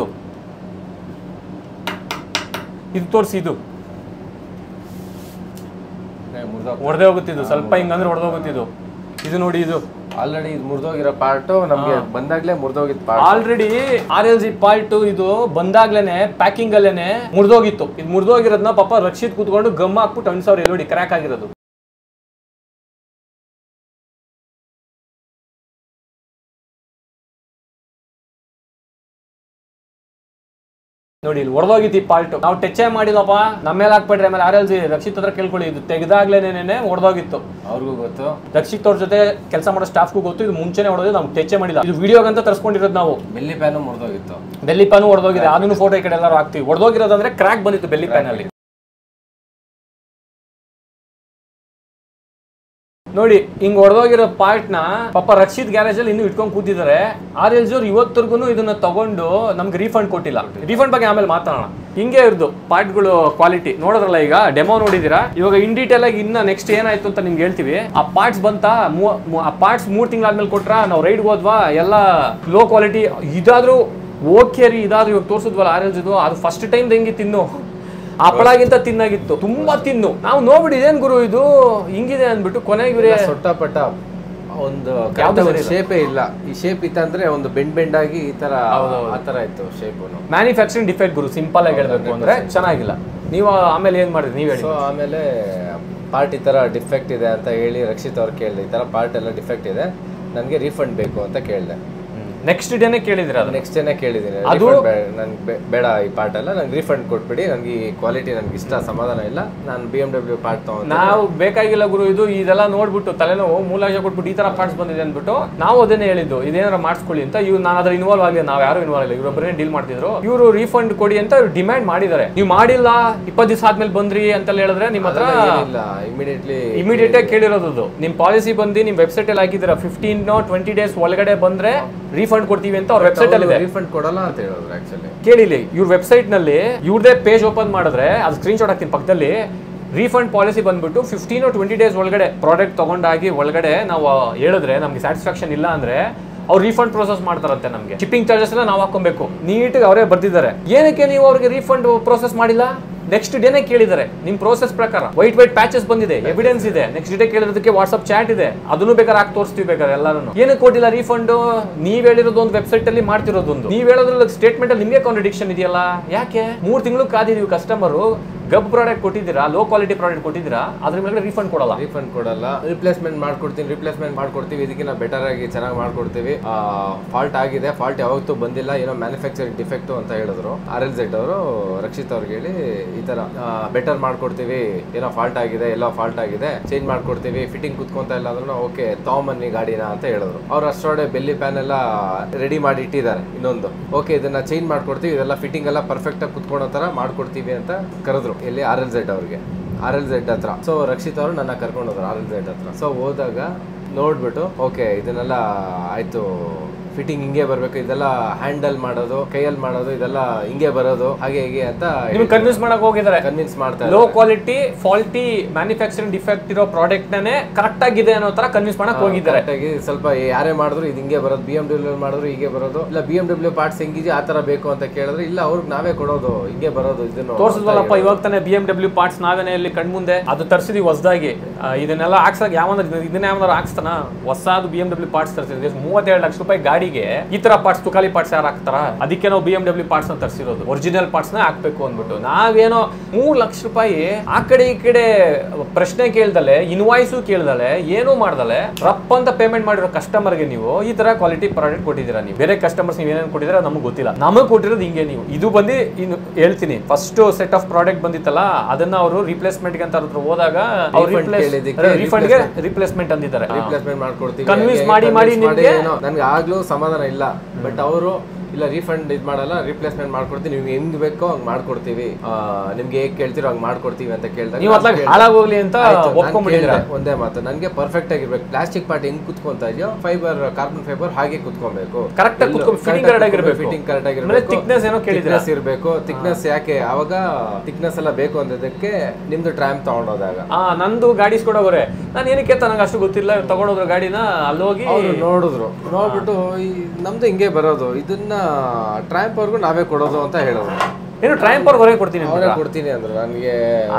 S1: ಇದು ತೋರಿಸಿ ಇದು ಹೊಡೆದೇ ಹೋಗುತ್ತೆ ಇದು ಸ್ವಲ್ಪ ಹಿಂಗಂದ್ರೆ ಹೊಡೆದು ಹೋಗುತ್ತೆ ಇದು ಇದು ನೋಡಿ ಇದು
S3: ಆಲ್ರೆಡಿ ಇದು ಮುರಿದೋಗಿರೋ ಪಾರ್ಟು ನಮಗೆ ಬಂದಾಗ್ಲೇ ಮುರಿದೋಗಿದ್ part
S1: already R L G part ಇದು ಬಂದಾಗ್ಲೇನೆ ಪ್ಯಾಕಿಂಗ್ ಅಲ್ಲೇನೆ ಮುರಿದೋಗಿತ್ತು ಇದು ಮುರಿದೋಗಿರೋದನ್ನ ಪಾಪ ರಕ್ಷಿತ್ ಕೂತ್ಕೊಂಡು ಗಮ್ ಹಾಕ್ಬಿಟ್ಟು ಅನ್ಸವ್ರು ನೋಡಿ ಕ್ರ್ಯಾಕ್ ಆಗಿರೋದು ನೋಡಿ ಇಲ್ಲಿ ಹೊಡೆದೋಗಿತ್ತು ಈ ಪಾರ್ಟ್ ನಾವು ಟಚ್ ಮಾಡಿಲ್ಲಪ್ಪ ನಮ್ಮ ಮೇಲೆ ಹಾಕ್ಬಿಟ್ರೆ ಆಮೇಲೆ ಆರ್ ಎಲ್ ಜಿ ರಕ್ಷಿತ್ ಹತ್ರ ಕೇಳ್ಕೊಳ್ಳಿ ಇದು ತೆಗೆದಾಗ್ಲೇನೆ ಹೊಡೆದೋಗಿತ್ತು
S3: ಅವ್ರಿಗೂ ಗೊತ್ತು
S1: ರಕ್ಷಿತ್ ಅವ್ರ ಜೊತೆ ಕೆಲಸ ಮಾಡೋ ಸ್ಟಾಫ್ಗೂ ಗೊತ್ತು ಇದು ಮುಂಚೆನೆ ಹೊಡೆದು ನಾವು ಟಚ್ ಮಾಡಿಲ್ಲ ಇದು ವಿಡಿಯೋಗಂತ ತರಿಸ್ಕೊಂಡಿರೋದು ನಾವು
S3: ಬೆಲ್ಲಿ ಪ್ಯಾನು ಮುರಿದೋಗಿತ್ತು
S1: ಬೆಲ್ಲಿ ಪ್ಯಾನು ಹೊಡೆದೋಗಿದೆ ಅದನ್ನು ಫೋಟೋ ಈ ಕಡೆ ಎಲ್ಲರೂ ಹಾಕ್ತಿವಿ ಹೊಡೆದೋಗಿರೋದಂದ್ರೆ ಕ್ರ್ಯಾಕ್ ಬಂದಿತ್ತು ಬೆಲ್ಲಿ ಪ್ಯಾನ್ ಅಲ್ಲಿ ನೋಡಿ ಹಿಂಗ್ ಹೊಡೆದೋಗಿರೋ ಪಾರ್ಟ್ ನ ಪಾಪ ರಕ್ಷಿತ್ ಗ್ಯಾರೇಜ್ ಅಲ್ಲಿ ಇನ್ನು ಇಟ್ಕೊಂಡು ಕೂತಿದ್ದಾರೆ ಆರ್ ಎಲ್ ಜೋರ್ ಇವತ್ತರೆಗೂ ಇದನ್ನ ತಗೊಂಡು ನಮ್ಗೆ ರೀಫಂಡ್ ಕೊಟ್ಟಿಲ್ಲ ರೀಫಂಡ್ ಬಗ್ಗೆ ಆಮೇಲೆ ಮಾತಾಡೋಣ ಹಿಂಗೆ ಇರ್ದು ಪಾರ್ಟ್ಗಳು ಕ್ವಾಲಿಟಿ ನೋಡಿದ್ರಲ್ಲ ಈಗ ಡೆಮೋ ನೋಡಿದೀರಾ ಇವಾಗ ಇನ್ ಡೀಟೇಲ್ ಆಗಿ ಇನ್ನ ನೆಕ್ಸ್ಟ್ ಏನಾಯ್ತು ಅಂತ ನಿಮ್ಗೆ ಹೇಳ್ತೀವಿ ಆ ಪಾರ್ಟ್ಸ್ ಬಂತ ಮೂ- ಮೂ- ಆ ಪಾರ್ಟ್ಸ್ ಮೂರ್ ತಿಂಗಳಾದ್ಮೇಲೆ ಕೊಟ್ರ ನಾವು ರೈಡ್ ಹೋದ್ವಾ ಎಲ್ಲ ಲೋ ಕ್ವಾಲಿಟಿ ಇದಾದ್ರೂ ಓಕೆ ರೀ ಇದಾದ್ರೂ ಇವಾಗ ತೋರಿಸಿದ್ವಲ್ಲ ಆರ್ ಎಲ್ ಅದು ಫಸ್ಟ್ ಟೈಮ್ ಹೆಂಗಿತ್ತು ಇನ್ನು ಹಪ್ಪಳಗಿಂತ ತಿನ್ನಾಗಿತ್ತು ತುಂಬಾ ತಿನ್ನು ನಾವು ನೋಡ್ಬಿಟ್ಟು ಇದೇನ್ ಗುರು ಇದು ಹಿಂಗಿದೆ ಅಂದ್ಬಿಟ್ಟು ಕೊನೆಗೆ ಇವರೇ
S3: ಸೊಟ್ಟ ಪಟ್ಟ ಒಂದು
S1: ಯಾವ್ದು ಸರಿ ಇಲ್ಲ.
S3: ಶೇಪೇ ಇಲ್ಲ ಈ ಶೇಪ್ ಇತ್ತಂದ್ರೆ ಒಂದು ಬೆಂಡ್ ಬೆಂಡ್ ಆಗಿ ಈ ತರ
S1: ಹೌದೌದು.
S3: ಆ ತರ ಇತ್ತು ಶೇಪ್
S1: ಮ್ಯಾನುಫ್ಯಾಕ್ಚರಿಂಗ್ ಡಿಫೆಕ್ಟ್ ಗುರು ಸಿಂಪಲ್ ಆಗಿ ಹೇಳ್ಬೇಕು ಅಂದ್ರೆ ಚೆನ್ನಾಗಿಲ್ಲ ನೀವು ಆಮೇಲೆ ಏನ್ ಮಾಡಿದ್ರಿ ನೀವ್ ಹೇಳಿ
S3: ಸೊ ಆಮೇಲೆ ಪಾರ್ಟ್ ಈ ತರ ಡಿಫೆಕ್ಟ್ ಇದೆ ಅಂತ ಹೇಳಿ ರಕ್ಷಿತ್ ಅವ್ರು ಕೇಳಿದೆ ಈ ತರ ಪಾರ್ಟ್ ಎಲ್ಲ ಡಿಫೆಕ್ಟ್ ಇದೆ ನನಗೆ ರೀಫಂಡ್ ಬೇಕು ಅಂತ ಕೇಳಿದೆ
S1: ನೆಕ್ಸ್ಟ್ ಡೇನೆ ಕೇಳಿದ್ರಿ ಅದು
S3: ನೆಕ್ಸ್ಟ್ ಡೇನೆ ಕೇಳಿದ್ದೀನಿ
S1: ಅದು-
S3: ನನ್ಗೆ ಬೇಡ ಈ ಪಾರ್ಟ್ ಎಲ್ಲ ನಂಗೆ ರೀಫಂಡ್ ಕೊಟ್ಬಿಡಿ ನನಗೆ ಈ ಕ್ವಾಲಿಟಿ ನನಗೆ ಇಷ್ಟ ಸಮಾಧಾನ ಇಲ್ಲ ನಾನು ಬಿ ಎಮ್ ಡಬ್ಲ್ಯೂ ಪಾರ್ಟ್ ತಗೊಂಡು
S1: ನಾವು ಬೇಕಾಗಿಲ್ಲ ಗುರು ಇದು ಇದೆಲ್ಲ ನೋಡ್ಬಿಟ್ಟು ತಲೆನೋವು ಮೂಲ ಲಕ್ಷ ಕೊಟ್ಬಿಟ್ಟು ಈ ತರ ಪಾರ್ಟ್ಸ್ ಬಂದಿದೆ ಅಂದ್ಬಿಟ್ಟು ನಾವು ಅದನ್ನೇ ಹೇಳಿದ್ದು ಇದೇನಾರ ಮಾಡಿಸ್ಕೊಳ್ಳಿ ಅಂತ ಇವ್ರು ನಾನು ಅದ್ರ ಇನ್ವಾಲ್ವ್ ಆಗಲಿ ನಾವು ಯಾರು ಇನ್ವಾಲ್ವ್ ಆಗಿಲ್ಲ ಇವರೊಬ್ಬರೇ ಡೀಲ್ ಮಾಡ್ತಿದ್ರು ಇವರು ರೀಫಂಡ್ ಕೊಡಿ ಅಂತ ಡಿಮ್ಯಾಂಡ್ ಮಾಡಿದ್ದಾರೆ ನೀವು ಮಾಡಿಲ್ಲ ಇಪ್ಪತ್ತು ದಿವಸ ಆದ್ಮೇಲೆ ಬಂದ್ರಿ ಅಂತೆಲ್ಲ ಹೇಳಿದ್ರೆ ನಿಮ್ಮ ಹತ್ರ
S3: ಇಲ್ಲ ಇಮಿಡಿಯೇಟ್ಲಿ
S1: ಇಮಿಡಿಯೇಟ್ ಆಗಿ ಕೇಳಿರೋದು ಅದು. ನಿಮ್ ಪಾಲಿಸಿ ಬಂದು ನಿಮ್ ವೆಬ್ಸೈಟ್ ಅಲ್ಲಿ ಹಾಕಿದ್ದೀರಾ ಫಿಫ್ಟೀನ್ ಟ್ವೆಂಟಿ ಡೇಸ್ ಒಳಗಡೆ ಬಂದ್ರೆ ರೀಫಂಡ್ ಕೊಡ್ತೀವಿ ಅಂತ ಅವ್ರ ವೆಬ್ಸೈಟ್ ಅಲ್ಲಿ ಇದೆ
S3: ರೀಫಂಡ್ ಕೊಡಲ್ಲ ಅಂತ ಹೇಳಿದ್ರು ಆಕ್ಚುಲಿ
S1: ಕೇಳಿಲಿ ಇವ್ರ ವೆಬ್ಸೈಟ್ ನಲ್ಲಿ ಇವ್ರದೇ ಪೇಜ್ ಓಪನ್ ಮಾಡಿದ್ರೆ ಅದು ಸ್ಕ್ರೀನ್ ಶಾಟ್ ಹಾಕ್ತೀನಿ ಪಕ್ಕದಲ್ಲಿ ರೀಫಂಡ್ ಪಾಲಿಸಿ ಬಂದ್ಬಿಟ್ಟು ಫಿಫ್ಟೀನ್ ಟ್ವೆಂಟಿ ಡೇಸ್ ಒಳಗಡೆ ಪ್ರಾಡಕ್ಟ್ ತಗೊಂಡಾಗಿ ಒಳಗಡೆ ನಾವು ಹೇಳಿದ್ರೆ ನಮ್ಗೆ ಸ್ಯಾಟಿಸ್ಫ್ಯಾಕ್ಷನ್ ಇಲ್ಲ ಅಂದ್ರೆ ಅವ್ರು ರೀಫಂಡ್ ಪ್ರೋಸೆಸ್ ಮಾಡ್ತಾರಂತೆ ನಮಗೆ ಶಿಪ್ಪಿಂಗ್ ಚಾರ್ಜಸ್ ಎಲ್ಲ ನಾವು ಹಾಕೊಬೇಕು ನೀಟಾಗಿ ಅವರೇ ಬರ್ತಿದ್ದಾರೆ ಏನಕ್ಕೆ ನೀವು ಅವ್ರಿಗೆ ರೀಫಂಡ್ ಪ್ರೋಸೆಸ್ ಮಾಡಿಲ್ಲ ನೆಕ್ಸ್ಟ್ ಡೇನೆ ಕೇಳಿದ್ದಾರೆ ನಿಮ್ ಪ್ರೋಸೆಸ್ ಪ್ರಕಾರ ವೈಟ್ ವೈಟ್ ಪ್ಯಾಚಸ್ ಬಂದಿದೆ ಎವಿಡೆನ್ಸ್ ಇದೆ ನೆಕ್ಸ್ಟ್ ಡೇ ಕೇಳಿರೋದಕ್ಕೆ ವಾಟ್ಸ್ಆಪ್ ಚಾಟ್ ಇದೆ ಅದನ್ನು ಬೇಕಾದ್ರೆ ಹಾಕಿ ತೋರಿಸ್ತೀವಿ ಬೇಕಾದ್ರೆ ಎಲ್ಲರೂ ಏನಕ್ಕೆ ಕೊಟ್ಟಿಲ್ಲ ರೀಫಂಡ್ ನೀವ್ ಹೇಳಿರೋದು ಒಂದು ವೆಬ್ಸೈಟ್ ಅಲ್ಲಿ ಮಾಡ್ತಿರೋದೊಂದು ನೀವ್ ಹೇಳೋದ್ರಲ್ಲಿ ಸ್ಟೇಟ್ಮೆಂಟ್ ಅಲ್ಲಿ ನಿಮಗೆ ಕಾಂಟ್ರಡಿಕ್ಷನ್ ಇದೆಯಲ್ಲ ಯಾಕೆ ಮೂರ್ ತಿಂಗಳು ಕಾದಿದೀವಿ ಕಸ್ಟಮರು ಗಬ್ ಪ್ರಾಡಕ್ಟ್ ಕೊಟ್ಟಿದ್ದೀರಾ ಲೋ ಕ್ವಾಲಿಟಿ ಪ್ರಾಡಕ್ಟ್ ಕೊಟ್ಟಿದ್ದೀರಾ ಅದ್ರ ಮೇಲೆ ರೀಫಂಡ್ ಕೊಡಲ್ಲ
S3: ರೀಫಂಡ್ ಕೊಡಲ್ಲ ರಿಪ್ಲೇಸ್ಮೆಂಟ್ ಮಾಡ್ಕೊಡ್ತೀನಿ ರಿಪ್ಲೇಸ್ಮೆಂಟ್ ಮಾಡ್ಕೊಡ್ತೀವಿ ಇದಕ್ಕಿಂತ ಬೆಟರ್ ಆಗಿ ಚೆನ್ನಾಗಿ ಮಾಡ್ಕೊಡ್ತೀವಿ ಫಾಲ್ಟ್ ಆಗಿದೆ ಫಾಲ್ಟ್ ಯಾವತ್ತೂ ಬಂದಿಲ್ಲ ಏನೋ ಮ್ಯಾನುಫ್ಯಾಕ್ಚರಿಂಗ್ ಡಿಫೆಕ್ಟ್ ಅಂತ ಹೇಳಿದ್ರು ಆರ್ ಎಲ್ ಜೆಡ್ ಅವರು ರಕ್ಷಿತ್ ಅವ್ರಿಗೆ ಹೇಳಿ ಈ ತರ ಬೆಟರ್ ಮಾಡ್ಕೊಡ್ತೀವಿ ಏನೋ ಫಾಲ್ಟ್ ಆಗಿದೆ ಎಲ್ಲ ಫಾಲ್ಟ್ ಆಗಿದೆ ಚೇಂಜ್ ಮಾಡ್ಕೊಡ್ತೀವಿ ಫಿಟ್ಟಿಂಗ್ ಕುತ್ಕೊಂತ ಇಲ್ಲ ಅಂದ್ರೂ ಓಕೆ ತಗೊಂಬನ್ನಿ ಗಾಡಿನ ಅಂತ ಹೇಳಿದ್ರು ಅವ್ರು ಅಷ್ಟೊಡೆ ಬೆಲ್ಲಿ ಪ್ಯಾನ್ ಎಲ್ಲ ರೆಡಿ ಮಾಡಿ ಇಟ್ಟಿದ್ದಾರೆ ಇನ್ನೊಂದು ಓಕೆ ಇದನ್ನ ಚೇಂಜ್ ಮಾಡ್ಕೊಡ್ತೀವಿ ಇದೆಲ್ಲ ಫಿಟ್ಟಿಂಗ್ ಎಲ್ಲ ಪರ್ಫೆಕ್ಟ್ ಆಗಿ ಕುತ್ಕೊಳೋ ತರ ಮಾಡ್ಕೊಡ್ತೀವಿ ಅಂತ ಕರೆದ್ರು ಎಲ್ಲಿ ಆರ್ ಎಲ್ ಜೆಡ್ ಅವ್ರಿಗೆ ಆರ್ ಎಲ್ ಝೆಡ್ ಹತ್ರ ಸೊ ರಕ್ಷಿತ್ ಅವರು ನನ್ನ ಕರ್ಕೊಂಡು ಹೋದ್ರು ಆರ್ ಎಲ್ ಝೆಡ್ ಹತ್ರ ಸೊ ಹೋದಾಗ ನೋಡ್ಬಿಟ್ಟು ಓಕೆ ಇದನ್ನೆಲ್ಲ ಆಯ್ತು ಫಿಟ್ಟಿಂಗ್ ಹಿಂಗೆ ಬರಬೇಕು ಇದೆಲ್ಲ ಹ್ಯಾಂಡಲ್ ಮಾಡೋದು ಕೈಯಲ್ಲಿ ಮಾಡೋದು ಇದೆಲ್ಲ ಹಿಂಗೆ ಬರೋದು ಹಾಗೆ ಹೀಗೆ ಅಂತ
S1: ನಿಮ್ಗೆ ಕನ್ವಿನ್ಸ್ ಮಾಡಕ್ ಹೋಗಿದ್ದಾರೆ
S3: ಕನ್ವಿನ್ಸ್ ಮಾಡ್ತಾ
S1: low quality faulty manufacturing defect ಇರೋ ಪ್ರಾಡಕ್ಟ್ ನೇ ಕರೆಕ್ಟ್ ಆಗಿದೆ ಅನ್ನೋ ತರ ಕನ್ವಿನ್ಸ್ ಮಾಡಕ್ ಹೋಗಿದ್ದಾರೆ
S3: ಕರೆಕ್ಟಾಗಿ ಸ್ವಲ್ಪ ಯಾರೇ ಮಾಡಿದ್ರು ಇದು ಹಿಂಗೆ ಬರೋದು ಬಿ ಎಮ್ ಡಬ್ಲ್ಯೂ ಮಾಡಿದ್ರು ಹೀಗೆ ಬರೋದು ಇಲ್ಲ ಬಿ ಎಮ್ ಡಬ್ಲ್ಯೂ ಪಾರ್ಟ್ಸ್ ಹೆಂಗಿದೆ ಆ ತರ ಬೇಕು ಅಂತ ಕೇಳಿದ್ರೆ ಇಲ್ಲ ಅವ್ರಿಗೆ ನಾವೇ ಕೊಡೋದು ಹಿಂಗೆ ಬರೋದು ಇದನ್ನು
S1: ತೋರಿಸಿದ್ವಲ್ಲಪ್ಪ ಇವಾಗ ತಾನೇ ಬಿ ಎಂ ಡಬ್ಲ್ಯೂ ಪಾರ್ಟ್ಸ್ ನಾವೇನೆ ಇಲ್ಲಿ ಕಣ್ಮುಂದೆ ಅದು ತರಿಸಿದ್ವಿ ಹೊಸದಾಗಿ ಇದನ್ನೆಲ್ಲ ಹಾಕ್ಸಕ್ ಯಾವನ ಇದನ್ನ ಯಾವನಾರು ಹಾಕ್ಸ್ತಾನ ಹೊಸದು ಬಿ ಎಂ ಡಬ್ಲ್ಯೂ ಪಾರ್ಟ್ಸ್ ತರಿಸಿದ್ವಿ ಮೂವತ್ತೆರಡು ಲಕ್ಷ ರೂಪಾಯಿ ಗಾಡಿಗೆ ಈ ತರ ಪಾರ್ಟ್ಸ್ ತುಕಾಲಿ ಪಾರ್ಟ್ಸ್ ಯಾರು ಹಾಕ್ತಾರ ಅದಕ್ಕೆ ನಾವು ಬಿ ಎಂ ಡಬ್ಲ್ಯೂ ಪಾರ್ಟ್ಸ್ ನ ತರಿಸಿರೋದು ಒರಿಜಿನಲ್ ಪಾರ್ಟ್ಸ್ ನ ಹಾಕ್ಬೇಕು ಅಂದ್ಬಿಟ್ಟು ನಾವೇನೋ ಮೂರ್ ಲಕ್ಷ ರೂಪಾಯಿ ಆ ಕಡೆ ಈ ಕಡೆ ಪ್ರಶ್ನೆ ಕೇಳ್ದಲೆ ಇನ್ವಾಯ್ಸು ಕೇಳ್ದಲೆ ಏನೂ ಮಾಡ್ದಲೆ ರಪ್ ಅಂತ ಪೇಮೆಂಟ್ ಮಾಡಿರೋ ಕಸ್ಟಮರ್ಗೆ ನೀವು ಈ ತರ ಕ್ವಾಲಿಟಿ ಪ್ರಾಡಕ್ಟ್ ಕೊಟ್ಟಿದ್ದೀರಾ ನೀವು ಬೇರೆ ಕಸ್ಟಮರ್ಸ್ ನೀವು ಏನೇನು ಕೊಟ್ಟಿದ್ದೀರಾ ನಮಗೆ ಗೊತ್ತಿಲ್ಲ ನಮಗೆ ಕೊಟ್ಟಿರೋದು ಹಿಂಗೆ ನೀವು ಇದು ಬಂದು ಇನ್ನು ಹೇಳ್ತೀನಿ ಫಸ್ಟ್ ಸೆಟ್ ಆಫ್ ಪ್ರಾಡಕ್ಟ್ ಬಂದಿತ್ತಲ್ಲ ಅದನ್ನ ಅವರು ರಿಪ್ಲೇಸ್ಮೆಂಟ್ ಅಂತ ಅವ್ರ ಹತ್ರ ಹೋದಾಗ ಅವ್ರು
S3: Refund ಕೇಳಿದ್ದಕ್ಕೆ
S1: ರಿಫಂಡ್ಗೆ ರಿಪ್ಲೇಸ್ಮೆಂಟ್ ಅಂದಿದ್ದಾರೆ
S3: ರಿಪ್ಲೇಸ್ಮೆಂಟ್ ಮಾಡ್ಕೊಡ್ತೀವಿ
S1: Convince
S3: ಹಾಗೆ
S1: ಮಾಡಿ ಮಾಡಿ
S3: convince
S1: ನಿಮ್ಗೆ-
S3: ಏನೋ ನನ್ಗೆ ಆಗ್ಲೂ ಸಮಾಧಾನ ಇಲ್ಲ ಬಟ್ ಅವರು ಇಲ್ಲ ರೀಫಂಡ್ ಇದು ಮಾಡಲ್ಲ ರಿಪ್ಲೇಸ್ಮೆಂಟ್ ಮಾಡ್ಕೊಡ್ತೀವಿ ನಿಮ್ಗೆ ಹೆಂಗ್ ಬೇಕೋ ಹಂಗ್ ಮಾಡ್ಕೊಡ್ತೀವಿ ಆ, ನಿಮ್ಗೆ ಹೇಗ್ ಕೇಳ್ತಿರೋ ಹಂಗ್ ಮಾಡ್ಕೊಡ್ತೀವಿ ಅಂತ ಕೇಳ್ದಾಗ
S1: ನೀವು ಅತ್ಲಾಗ ಹಾಳಾಗೋಗ್ಲಿ ಅಂತ
S3: ಆಯ್ತು, ನಾನ್
S1: ಒಪ್ಕೊಂಡ್ಬಿಟ್ಟಿದ್ದೀರಾ
S3: ಕೇಳ್ದೆ, ಒಂದೇ ಮಾತು ನನ್ಗೆ ಪರ್ಫೆಕ್ಟ್ ಆಗಿರ್ಬೇಕು ಪ್ಲಾಸ್ಟಿಕ್ ಪಾರ್ಟ್ ಹೆಂಗ್ ಕುತ್ಕೊಂತ ಇದೆಯೋ ಫೈಬರ್ ಕಾರ್ಬನ್ ಫೈಬರ್ ಹಾಗೆ ಕುತ್ಕೊಬೇಕು
S1: Correct ಆಗಿ ಕುತ್ಕೊ- fitting correct ಆಗಿರ್ಬೇಕು.
S3: ಫಿಟ್ಟಿಂಗ್ ಕರೆಕ್ಟ್
S1: ಆಮೇಲೆ
S3: ಆಗಿರ್ಬೇಕು
S1: thickness ಏನೋ ಕೇಳಿದ್ದೀರಾ?
S3: Thickness ಇರ್ಬೇಕು ಥಿಕ್ನೆಸ್ ಯಾಕೆ ಅವಾಗ ಥಿಕ್ನೆಸ್ ಎಲ್ಲ ಬೇಕು ಅಂದಿದ್ದಕ್ಕೆ ನಿಮ್ದು ಟ್ರ್ಯಾಂಪ್ ತಗೊಂಡೋದಾಗ
S1: ಆ ನಂದು ಗಾಡಿ ಕೊಡೋರೆ ನಾನು ಏನಕ್ಕೆ ನನಗೆ ಅಷ್ಟು ಗೊತ್ತಿಲ್ಲ ತಗೊಂಡೋದ್ರು ಗಾಡಿನ ಅಲ್ಲೋಗಿ
S3: ಅವ್ರು ನೋಡಿದ್ರು ನೋಡ್ಬಿಟ್ಟು ಈ ನಮ್ದು ಹಿಂಗೆ ಬರೋದು ಇದನ್ನ ಟ್ರ್ಯಾಂಪ್ ಅವ್ರಿಗೂ ನಾವೇ ಕೊಡೋದು ಅಂತ ಹೇಳೋದು
S1: ಏನು ಟ್ರೈಂಪರ್ ಹೊರಗೆ ಕೊಡ್ತೀನಿ
S3: ಅವರೇ ಕೊಡ್ತೀನಿ ಅಂದ್ರು ನನಗೆ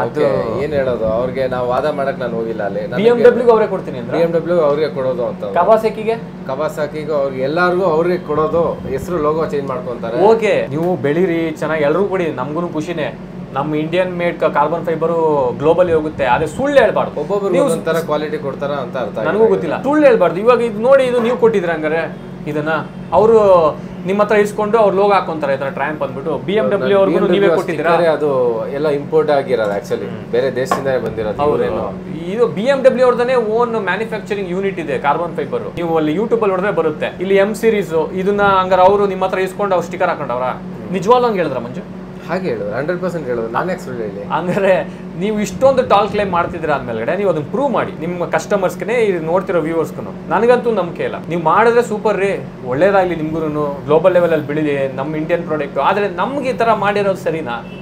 S3: ಏನ್ ಹೇಳೋದು ಅವ್ರಿಗೆ ನಾವು ವಾದ ಮಾಡಕ್ ನಾನು ಹೋಗಿಲ್ಲ ಅಲ್ಲಿ
S1: ಬಿ ಎಂ ಡಬ್ಲ್ಯೂಗೆ ಅವರೇ ಕೊಡ್ತೀನಿ ಅಂದ್ರೆ
S3: ಬಿ ಎಂ ಡಬ್ಲ್ಯೂ ಅವ್ರಿಗೆ ಕೊಡೋದು ಅಂತ
S1: ಕವಾಸೆಕಿಗೆ
S3: ಕವಾಸಾಕಿಗೂ ಅವ್ರಿಗೆ ಎಲ್ಲಾರ್ಗೂ ಅವ್ರಿಗೆ ಕೊಡೋದು ಹೆಸರು ಲೋಗೋ ಚೇಂಜ್ ಮಾಡ್ಕೊಂತಾರೆ
S1: ಓಕೆ ನೀವು ಬೆಳೀರಿ ಚೆನ್ನಾಗಿ ಎಲ್ಲರೂ ಕೊಡಿ ನಮ್ಗೂ ಖುಷಿನೇ ನಮ್ಮ Indian made carbon fibre global ಹೋಗುತ್ತೆ ಅದೇ ಸುಳ್ಳು ಹೇಳ್ಬಾರ್ದು
S3: ಒಬ್ಬೊಬ್ರು ಒಂದೊಂಥರ ಕ್ವಾಲಿಟಿ ಕೊಡ್ತಾರ ಅಂತ ಅರ್ಥ
S1: ನನಗೂ ಗೊತ್ತಿಲ್ಲ ಸುಳ್ಳು ಹೇಳ್ಬಾರ್ದು ಇವಾಗ ಇದು ನೋಡಿ ಇದು ನೀವು ಕೊಟ್ಟಿದ್ರ ಹಂಗಾರೆ ಇದನ್ನ ಅವರು ನಿಮ್ಮ ಹತ್ರ ಇಸ್ಕೊಂಡು ಅವ್ರು ಲೋಗ ಹಾಕೊಂತಾರೆ ಈ ಥರ ಟ್ರ್ಯಾಂಪ್ ಅಂದ್ಬಿಟ್ಟು ಬಿ ಎಂ ಡಬ್ಲ್ಯೂ ಅವ್ರಿಗೂ ನೀವೇ ಕೊಟ್ಟಿದ್ದೀರಾ
S3: sticker ಅದು ಎಲ್ಲ ಇಂಪೋರ್ಟ್ ಆಗಿರೋದು ಆಕ್ಚುಲಿ ಬೇರೆ ದೇಶದಿಂದ ಬಂದಿರೋದು ಇವ್ರೇನು
S1: ಇದು ಬಿ ಎಂ ಡಬ್ಲ್ಯೂ ಅವ್ರದೇ ಓನ್ ಮ್ಯಾನುಫ್ಯಾಕ್ಚರಿಂಗ್ ಯೂನಿಟ್ ಇದೆ ಕಾರ್ಬನ್ ಫೈಬರ್ ನೀವು ಅಲ್ಲಿ ಯೂಟ್ಯೂಬ್ ಅಲ್ಲಿ ಹೊಡೆದ್ರೆ ಬರುತ್ತೆ ಇಲ್ಲಿ ಎಂ ಸೀರೀಸ್ ಇದನ್ನ ಹಂಗಾರೆ ಅವರು ನಿಮ್ಮ ಹತ್ರ ಇಸ್ಕೊಂಡು ಅವ್ರು ಸ್ಟಿಕರ್ ಹಾಕೊಂಡವ್ರ ನಿಜವಾಗ್ಲೂ ಹಂಗೆ ಹೇಳಿದ್ರ ಮಂಜು
S3: ಹಾಗೆ ಹೇಳೋದು ಹಂಡ್ರೆಡ್ ಪರ್ಸೆಂಟ್ ಹೇಳೋದು ನಾನೇ ಸುಳ್ಳು ಹೇಳಿ
S1: ಹಂಗಾರೆ ನೀವು ಇಷ್ಟೊಂದು ಟಾಲ್ ಕ್ಲೈಮ್ ಮಾಡ್ತಿದ್ದೀರಾ ಅಂದ್ಮೇಲೆ ನೀವು ಅದನ್ನ ಪ್ರೂವ್ ಮಾಡಿ ನಿಮ್ಮ ಕಸ್ಟಮರ್ಸ್ಗೆ ಇದು ನೋಡ್ತಿರೋ ವ್ಯೂವರ್ಸ್ಗೂ ನನಗಂತೂ ನಂಬಿಕೆ ಇಲ್ಲ ನೀವು ಮಾಡಿದ್ರೆ ಸೂಪರ್ ರೀ ಒಳ್ಳೇದಾಗ್ಲಿ ನಿಮ್ಗೂ ಗ್ಲೋಬಲ್ ಲೆವೆಲಲ್ಲಿ ಬೆಳೀಲಿ ನಮ್ಮ ಇಂಡಿಯನ್ ಪ್ರಾಡಕ್ಟ್ ಆದರೆ ನಮ್ಗೆ ಈ ಥರ ಮಾಡಿರೋದು ಸರಿನಾ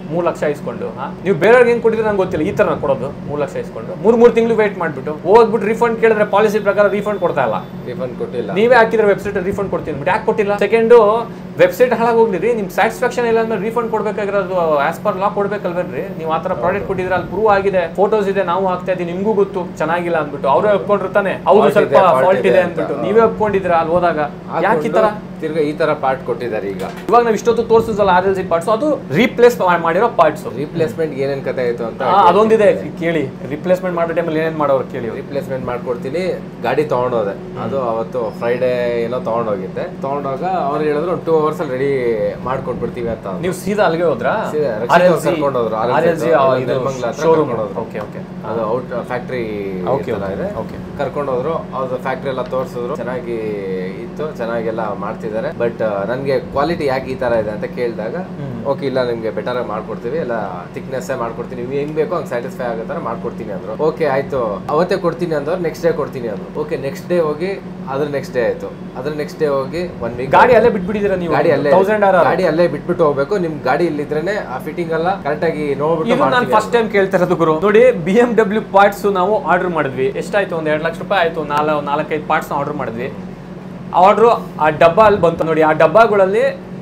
S1: ಮೂರ್ ಲಕ್ಷ ಇಸ್ಕೊಂಡು ಹಾ? ನೀವು ಬೇರೆಯವ್ರಿಗೆ ಹೆಂಗ್ ಕೊಟ್ಟಿದ್ರೆ ನಂಗೆ ಗೊತ್ತಿಲ್ಲ ಈ ತರ ನಾನ್ ಕೊಡೋದು ಮೂರ್ ಲಕ್ಷ ಇಸ್ಕೊಂಡು ಮೂರ್ ಮೂರ್ ತಿಂಗಳು ವೇಟ್ ಮಾಡ್ಬಿಟ್ಟು ಹೋಗ್ಬಿಟ್ಟು ರಿಫಂಡ್ ಕೇಳಿದ್ರೆ ಪಾಲಿಸಿ ಪ್ರಕಾರ ರಿಫಂಡ್ ಕೊಡ್ತಾ ಇಲ್ಲ
S3: ರಿಫಂಡ್ ಕೊಟ್ಟಿಲ್ಲ
S1: ನೀವೇ ಹಾಕಿದ್ರೆ ವೆಬ್ಸೈಟ್ ರಿಫಂಡ್ ಕೊಡ್ತೀನಿ ಬಟ್ ಯಾಕೆ ಕೊಟ್ಟಿಲ್ಲ ಸೆಕೆಂಡು ವೆಬ್ಸೈಟ್ ಹಾಳಾಗಿ ಹೋಗ್ಲಿರಿ ನಿಮ್ ಸ್ಯಾಟಿಸ್ಫ್ಯಾಕ್ಷನ್ ಇಲ್ಲ ಅಂದ್ರೆ ರಿಫಂಡ್ ಕೊಡ್ಬೇಕಾಗಿರೋದು ಆಸ್ ಪರ್ ಲಾ ಕೊಡ್ಬೇಕಲ್ವೇನ್ರಿ ನೀವು ಆ ಥರ ಪ್ರಾಡಕ್ಟ್ ಕೊಟ್ಟಿದ್ರೆ ಅಲ್ಲಿ ಪ್ರೂವ್ ಆಗಿದೆ ಫೋಟೋಸ್ ಇದೆ ನಾವು ಹಾಕ್ತಾ ಇದೀವಿ ನಿಮ್ಗೂ ಗೊತ್ತು ಚೆನ್ನಾಗಿಲ್ಲ ಅಂದ್ಬಿಟ್ಟು ಅವರೇ ಒಪ್ಕೊಂಡಿರ್ತಾನೆ ಹೌದು
S3: Fault
S1: ಸ್ವಲ್ಪ
S3: ಇದೆ, fault
S1: ಫಾಲ್ಟ್
S3: ಇದೆ
S1: ಇದೆ
S3: ಅಂತ.
S1: ಅಂದ್ಬಿಟ್ಟು ನೀವೇ ಒಪ್ಕೊಂಡಿದ್ರ ಅಲ್ಲಿ ಹೋದಾಗ ಯಾಕೆ ಈ ತರ
S3: ತಿರ್ಗಾ ಈ ತರ ಪಾರ್ಟ್ ಕೊಟ್ಟಿದ್ದಾರೆ ಈಗ
S1: ಇವಾಗ ನಾವು ಇಷ್ಟೊತ್ತು ತೋರಿಸಿದಲ್ಲ ಆರ್ ಎಲ್ ಸಿ ಪಾರ್ಟ್ಸ್ ಅದು ರೀಪ್ಲೇಸ್ ಮಾಡಿರೋ ಪಾರ್ಟ್ಸ್
S3: ರಿಪ್ಲೇಸ್ಮೆಂಟ್ ಏನೇನ್ ಕತೆ ಆಯ್ತು ಅಂತ
S1: ಅದೊಂದಿದೆ ಕೇಳಿ ರಿಪ್ಲೇಸ್ಮೆಂಟ್ ಮಾಡೋ ಟೈಮಲ್ಲಿ ಏನೇನ್ ಮಾಡೋರು ಕೇಳಿ
S3: ರಿಪ್ಲೇಸ್ಮೆಂಟ್ ಮಾಡ್ಕೊಡ್ತೀನಿ ಗಾಡಿ ತಗೊಂಡೋದೆ ಅದು ಅವತ್ತು ಫ್ರೈಡೆ ಏನೋ ತಗೊಂಡೋಗಿದ್ದೆ ತಗೊಂಡೋಗ ಅವ್ರು ಹೇಳಿದ್ರು ಒಂದು ಟೂ ಅವರ್ಸ್ ಅಲ್ಲಿ ರೆಡಿ ಮಾಡ್ಕೊಟ್ಬಿಡ್ತೀವಿ ಅಂತ ಅಂದ್ರು.
S1: ನೀವು ಸೀದಾ ಅಲ್ಲಿಗೆ ಹೋದ್ರಾ
S3: ಸೀದಾ ರಕ್ಷಿತ್
S1: ಆರ್ ಎಲ್
S3: ಅವ್ರು
S1: ಸಿ
S3: ಕರ್ಕೊಂಡು ಹೋದ್ರು. RLC
S1: ಆರ್ ಎಲ್ ಸಿ
S3: ಇದು
S1: ಇದು
S3: ನೆಲಮಂಗಲ ಹತ್ರ
S1: ಶೋರೂಮ್
S3: ಕರ್ಕೊಂಡು ಹೋದ್ರು.
S1: ಓಕೆ ಓಕೆ
S3: ಅದು ಔಟ್ ಫ್ಯಾಕ್ಟ್ರಿ
S1: Okay,
S3: ಇದೆ
S1: okay.
S3: ಕರ್ಕೊಂಡು ಹೋದ್ರು ಅವ್ರದ್ದು ಫ್ಯಾಕ್ಟ್ರಿ ಎಲ್ಲ ತೋರಿಸಿದ್ರು ಚೆನ್ನಾಗಿ ಇತ್ತು ಚೆನ್ನಾಗೆಲ್ಲ ಮಾಡ್ತಿದ್ದಾರೆ ಬಟ್ ನನಗೆ ಕ್ವಾಲಿಟಿ ಯಾಕೆ ಈ ತರ ಇದೆ ಅಂತ ಕೇಳಿದಾಗ ಓಕೆ ಇಲ್ಲ ನಿಮ್ಗೆ ಬೆಟರ್ ಆಗಿ ಮಾಡ್ಕೊಡ್ತೀವಿ ಎಲ್ಲ ಥಿಕ್ನೆಸ್ ಮಾಡ್ಕೊಡ್ತೀನಿ ನೀವು ಹೆಂಗ್ ಬೇಕೋ ಹಂಗೆ ಸ್ಯಾಟಿಸ್ಫೈ ಆಗೋ ಥರ ಮಾಡ್ಕೊಡ್ತೀನಿ ಅಂದ್ರು ಓಕೆ ಆಯ್ತು ಅವತ್ತೇ ಕೊಡ್ತೀನಿ ಅಂದವ್ರು ನೆಕ್ಸ್ಟ್ ಡೇ ಕೊಡ್ತೀನಿ ಅಂದ್ರು ಓಕೆ ನೆಕ್ಸ್ಟ್ ಡೇ ಹೋಗಿ ಅದ್ರ ನೆಕ್ಸ್ಟ್ ಡೇ ಆಯ್ತು ಅದ್ರ ನೆಕ್ಸ್ಟ್ ಡೇ ಹೋಗಿ ಒನ್ ವೀಕ್
S1: ಗಾಡಿ ಅಲ್ಲೇ ಬಿಟ್ಬಿಟ್ಟಿದ್ದೀರಾ ನೀವು
S3: ಗಾಡಿ ಅಲ್ಲೇ
S1: ತೌಸಂಡ್ ಆರ್
S3: ಗಾಡಿ ಅಲ್ಲೇ ಬಿಟ್ಬಿಟ್ಟು ಹೋಗ್ಬೇಕು ನಿಮ್ ಗಾಡಿ ಇಲ್ಲಿದ್ರೇನೆ ಆ ಫಿಟ್ಟಿಂಗ್ ಎಲ್ಲ ಕರೆಕ್ಟ್ ಆಗಿ ನೋಡ್ಬಿಟ್ಟು
S1: ಇದು ನಾನು
S3: ಮಾಡ್ತೀವಿ
S1: ಫಸ್ಟ್ ಟೈಮ್ ಕೇಳ್ತಾ ಇರೋದು ಗುರು ನೋಡಿ ಬಿ ಎಂ ಡಬ್ಲ್ಯೂ ಪಾರ್ಟ್ಸ್ ನಾವು ಆರ್ಡರ್ ಮಾಡಿದ್ವಿ ಎಷ್ಟಾಯ್ತು ಒಂದು ಎರಡು ಲಕ್ಷ ರೂಪಾಯಿ ಆಯ್ತು ನಾಲ್ಕು ನಾಲ್ಕೈದು ಪಾರ್ಟ್ಸ್ ಆರ್ಡರ್ ಮಾಡಿದ್ವಿ ಆರ್ಡ್ರು ಆ ಡಬ್ಬ ಅಲ್ಲಿ ಬಂತು ನೋಡಿ ಆ ಡಬ್ಬಗಳಲ್ಲಿ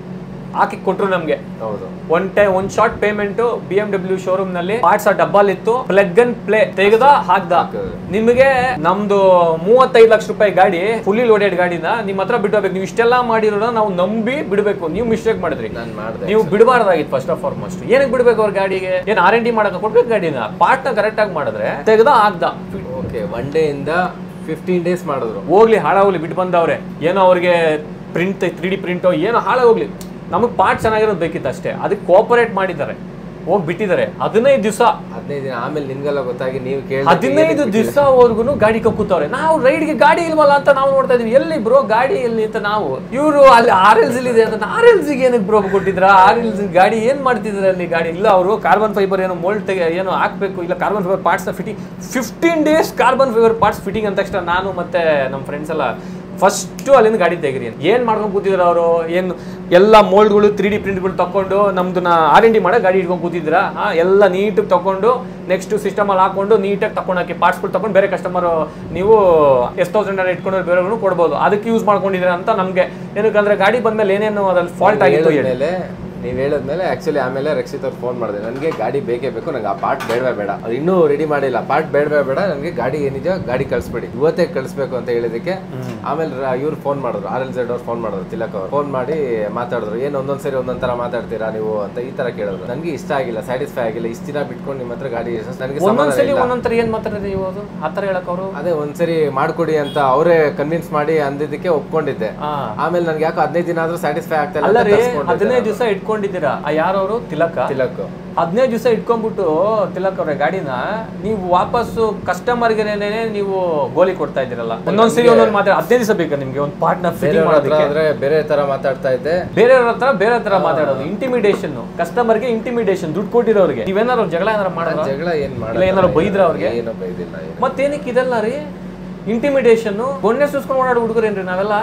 S1: ಹಾಕಿ ಕೊಟ್ರು ನಮಗೆ
S3: ಹೌದು
S1: ಒನ್ ಟೈಮ್ ಒಂದ್ short payment B M W showroom ನಲ್ಲಿ ಪಾರ್ಟ್ಸ್ ಆ ಡಬ್ಬಲ್ ಇತ್ತು ಪ್ಲಗ್ ಅಂಡ್ ಪ್ಲೇ ತೆಗೆದ ಹಾಕ್ದ
S3: ಹಾಕಿದ್ರು.
S1: ನಿಮಗೆ ನಮ್ದು ಮೂವತ್ತೈದು ಲಕ್ಷ ರೂಪಾಯಿ ಗಾಡಿ ಫುಲ್ಲಿ ಲೋಡೆಡ್ ಗಾಡಿನ ನಿಮ್ಮ ಹತ್ರ ಬಿಟ್ಟು ಹೋಗ್ಬೇಕು ನೀವು ಇಷ್ಟೆಲ್ಲ ಮಾಡಿರೋನ ನಾವು ನಂಬಿ ಬಿಡಬೇಕು ನೀವು ಮಿಸ್ಟೇಕ್ ಮಾಡಿದ್ರಿ
S3: ನಾನ್ ಮಾಡ್ದೆ
S1: ನೀವು ಬಿಡಬಾರ್ದಾಗಿತ್ತು ಫಸ್ಟ್ ಆಫ್ ಫಾರ್ಮೋಸ್ಟ್ ಏನಕ್ಕೆ ಬಿಡ್ಬೇಕು ಅವ್ರ ಗಾಡಿಗೆ ಏನ್ ಆರ್ ಎನ್ ಡಿ ಮಾಡಕ್ಕೆ ಕೊಡ್ಬೇಕು ಗಾಡಿನ ಪಾರ್ಟ್ ನ ಕರೆಕ್ಟ್ ಆಗಿ ಮಾಡಿದ್ರೆ ತೆಗೆದ ಹಾಕ್ದ
S3: ಓಕೆ ಒನ್ ಡೇ ಇಂದ ಫಿಫ್ಟೀನ್ ಡೇಸ್ ಮಾಡಿದ್ರು
S1: ಹೋಗ್ಲಿ ಹಾಳಾಗೋಗ್ಲಿ ಬಿಟ್ಟು ಬಂದವ್ರೆ ಏನೋ ಅವ್ರಿಗೆ ಪ್ರಿಂಟ್ ತ್ರೀ ಡಿ ಪ್ರಿಂಟೋ ಏನೋ ಹಾಳಾಗೋಗ್ಲಿ ನಮಗೆ ಪಾರ್ಟ್ ಚೆನ್ನಾಗಿರೋದು ಬೇಕಿತ್ತು ಅಷ್ಟೇ ಅದಕ್ಕೆ ಕೋಪರೇಟ್ ಮಾಡಿದ್ದಾರೆ ಹೋಗಿ ಬಿಟ್ಟಿದ್ದಾರೆ ಹದಿನೈದು ದಿವಸ
S3: ಹದಿನೈದು ದಿನ ಆಮೇಲೆ ನಿಮ್ಗೆಲ್ಲ ಗೊತ್ತಾಗಿ ನೀವು ಕೇಳಿ
S1: ಹದಿನೈದು ದಿವಸವರೆಗೂ ಗಾಡಿ ಕಕ್ಕುತ್ತವ್ರೆ ನಾವು ರೈಡ್ಗೆ ಗಾಡಿ ಇಲ್ವಲ್ಲ ಅಂತ ನಾವು ನೋಡ್ತಾ ಇದೀವಿ ಎಲ್ಲಿ ಬ್ರೋ ಗಾಡಿ ಎಲ್ಲಿ ಅಂತ ನಾವು ಇವರು ಅಲ್ಲಿ ಆರ್ ಎಲ್ ಇದೆ ಅಂತ ಆರ್ ಎಲ್ ಸಿಗೆ ಏನಕ್ಕೆ ಬ್ರೋ ಕೊಟ್ಟಿದ್ರ ಆರ್ ಎಲ್ ಸಿ ಗಾಡಿ ಏನ್ ಮಾಡ್ತಿದ್ರ ಅಲ್ಲಿ ಗಾಡಿ ಇಲ್ಲ ಅವರು ಕಾರ್ಬನ್ ಫೈಬರ್ ಏನೋ ಮೋಲ್ಡ್ ತೆಗೆ ಏನೋ ಹಾಕ್ಬೇಕು ಇಲ್ಲ carbon fibre parts fitting fifteen days carbon fibre parts fitting ಅಂದ ತಕ್ಷಣ ನಾನು ಮತ್ತೆ ನಮ್ಮ ಫ್ರೆಂಡ್ಸ್ ಎಲ್ಲ ಫಸ್ಟು ಅಲ್ಲಿಂದ ಗಾಡಿ ತೆಗಿರಿ ಅಂತ ಏನು ಮಾಡ್ಕೊಂಡು ಕೂತಿದ್ರು ಅವರು ಏನು ಎಲ್ಲ ಮೋಲ್ಡ್ಗಳು ತ್ರೀ ಡಿ ಪ್ರಿಂಟ್ಗಳು ತಕೊಂಡು ನಮ್ದನ್ನ ಆರ್ ಎನ್ ಡಿ ಮಾಡೋ ಗಾಡಿ ಇಟ್ಕೊಂಡು ಕೂತಿದ್ರ ಎಲ್ಲ ನೀಟಾಗಿ ತಗೊಂಡು ನೆಕ್ಸ್ಟ್ ಸಿಸ್ಟಮಲ್ಲಿ ಹಾಕೊಂಡು ನೀಟಾಗಿ ತಗೊಂಡು ಹಾಕಿ ಪಾರ್ಟ್ಸ್ಗಳು ತಗೊಂಡು ಬೇರೆ ಕಸ್ಟಮರ್ ನೀವು ಎಷ್ಟು ತೌಸಂಡ್ ಇಟ್ಕೊಂಡು ಬೇರೆಯವ್ರು ಕೊಡ್ಬೋದು ಅದಕ್ಕೆ ಯೂಸ್ ಮಾಡ್ಕೊಂಡಿದ್ದೀರ ಅಂತ ನಮಗೆ ಏನಕ್ಕಂದ್ರೆ ಗಾಡಿ ಬಂದ್ಮೇಲೆ ಏನೇನು ಅದ್ರಲ್ಲಿ ಫಾಲ್ಟ್ ಆಗಿತ್ತು ಹೇಳಿ
S3: ಹೇಳಿದ್ಮೇಲೆ ನೀವು ಹೇಳಿದ್ಮೇಲೆ ಆಕ್ಚುಲಿ ಆಮೇಲೆ ರಕ್ಷಿತ್ ಅವ್ರು ಫೋನ್ ಮಾಡಿದೆ ನನಗೆ ಗಾಡಿ ಬೇಕೇ ಬೇಕು ನಂಗೆ ಆ ಪಾರ್ಟ್ ಬೇಡವೇ ಬೇಡ ಅದು ಇನ್ನೂ ರೆಡಿ ಮಾಡಿಲ್ಲ ಪಾರ್ಟ್ ಬೇಡವೇ ಬೇಡ ನನಗೆ ಗಾಡಿ ಏನಿದೆಯೋ ಗಾಡಿ ಕಳಿಸ್ಬೇಡಿ ಇವತ್ತೇ ಕಳಿಸ್ಬೇಕು ಅಂತ ಹೇಳಿದಕ್ಕೆ ಆಮೇಲೆ ಇವ್ರು ಫೋನ್ ಮಾಡಿದ್ರು ಆರ್ ಎಲ್ ಜೆಡ್ ಅವ್ರು ಫೋನ್ ಮಾಡಿದ್ರು ತಿಲಕ್ ಅವ್ರು ಫೋನ್ ಮಾಡಿ ಮಾತಾಡಿದ್ರು ಏನು ಒಂದೊಂದ್ ಸರಿ ಒಂದೊಂದ್ ತರ ಮಾತಾಡ್ತೀರಾ ನೀವು ಅಂತ ಈ ತರ ಕೇಳಿದ್ರು ನನಗೆ ಇಷ್ಟ ಆಗಿಲ್ಲ ಸ್ಯಾಟಿಸ್ಫೈ ಆಗಿಲ್ಲ ಇಷ್ಟ ದಿನ ಬಿಟ್ಕೊಂಡು ನಿಮ್ಮ ಹತ್ರ ಗಾಡಿ ನನಗೆ ಸಮಾಧಾನ
S1: ಒಂದೊಂದ್ಸಲಿ
S3: ಇಲ್ಲ
S1: ಒಂದೊಂಥರ ಏನ್ ಮಾತಾಡಿದ್ರೆ ನೀವು ಅದು ಆ ಥರ ಹೇಳಕ್ ಅವರು
S3: ಅದೇ ಒಂದ್ಸರಿ ಮಾಡ್ಕೊಡಿ ಅಂತ ಅವರೇ ಕನ್ವಿನ್ಸ್ ಮಾಡಿ ಅಂದಿದ್ದಕ್ಕೆ ಒಪ್ಕೊಂಡಿದ್ದೆ ಆಮೇಲೆ ನನ್ಗೆ ಯಾಕೋ ಹದಿನೈದು ದಿನ ಆದ್ರೂ ಸ್ಯಾಟಿಸ್ಫೈ ಆಗ್ತಾ ಇಲ್ಲ
S1: ಅಲ್ಲ
S3: ಅಂತ
S1: ರೀ
S3: ತರ್ಸ್ಕೊಂಡೆ
S1: ಹದಿನೈದು ದಿವಸ ಇಟ್ಕೊಂಡಿದ್ದೀರಾ ಆ ಯಾರವರು ತಿಲಕ
S3: ತಿಲಕ್
S1: ಹದಿನೈದು ದಿವಸ ಇಟ್ಕೊಂಡ್ಬಿಟ್ಟು ತಿಲಕ್ ಅವ್ರೆ ಗಾಡಿನ ನೀವು ವಾಪಸ್ಸು ಕಸ್ಟಮರ್ಗೆ ನೀವು ಗೋಲಿ ಕೊಡ್ತಾ ಇದ್ದೀರಲ್ಲ ಒಂದೊಂದ್ಸರಿ ಒಂದೊಂದು ಮಾತಾಡ ಹದಿನೈದು ದಿವಸ ಬೇಕಾ ನಿಮ್ಗೆ ಒಂದು ಪಾರ್ಟ್ನ ಫಿಟ್ಟಿಂಗ್
S3: ಬೇರೆಯವ್ರ ಹತ್ರ
S1: ಮಾಡೋದಕ್ಕೆ
S3: ಆದ್ರೆ ಬೇರೆ ತರ ಮಾತಾಡ್ತಾ ಇದ್ದೆ
S1: ಬೇರೆಯವ್ರ ಹತ್ರ ಬೇರೆ ತರ ಮಾತಾಡೋದು ಇಂಟಿಮಿಡೇಷನ್ ಕಸ್ಟಮರ್ಗೆ ಇಂಟಿಮಿಡೇಷನ್ ದುಡ್ಡು ಕೊಟ್ಟಿರೋರಿಗೆ ನೀವೇನಾದ್ರು ಜಗಳ ಏನಾರು ಮಾಡಿದ್ರ
S3: ಜಗಳ ಏನ್ ಮಾಡ
S1: ಇಲ್ಲ ಏನಾರು ಬೈದ್ರ ಅವ್ರಿಗೆ
S3: ಏನೋ ಬೈದಿಲ್ಲ ಏನು.
S1: ಮತ್ತೇನಕ್ಕೆ ಇದೆಲ್ಲ ರೀ ಇಂಟಿಮಿಡೇಷನ್ ಗೊಣ್ಣೆ ಸುಸ್ಕೊಂಡು ಓಡಾಡೋ ಹುಡುಗರೇನ್ರಿ ನಾವೆಲ್ಲ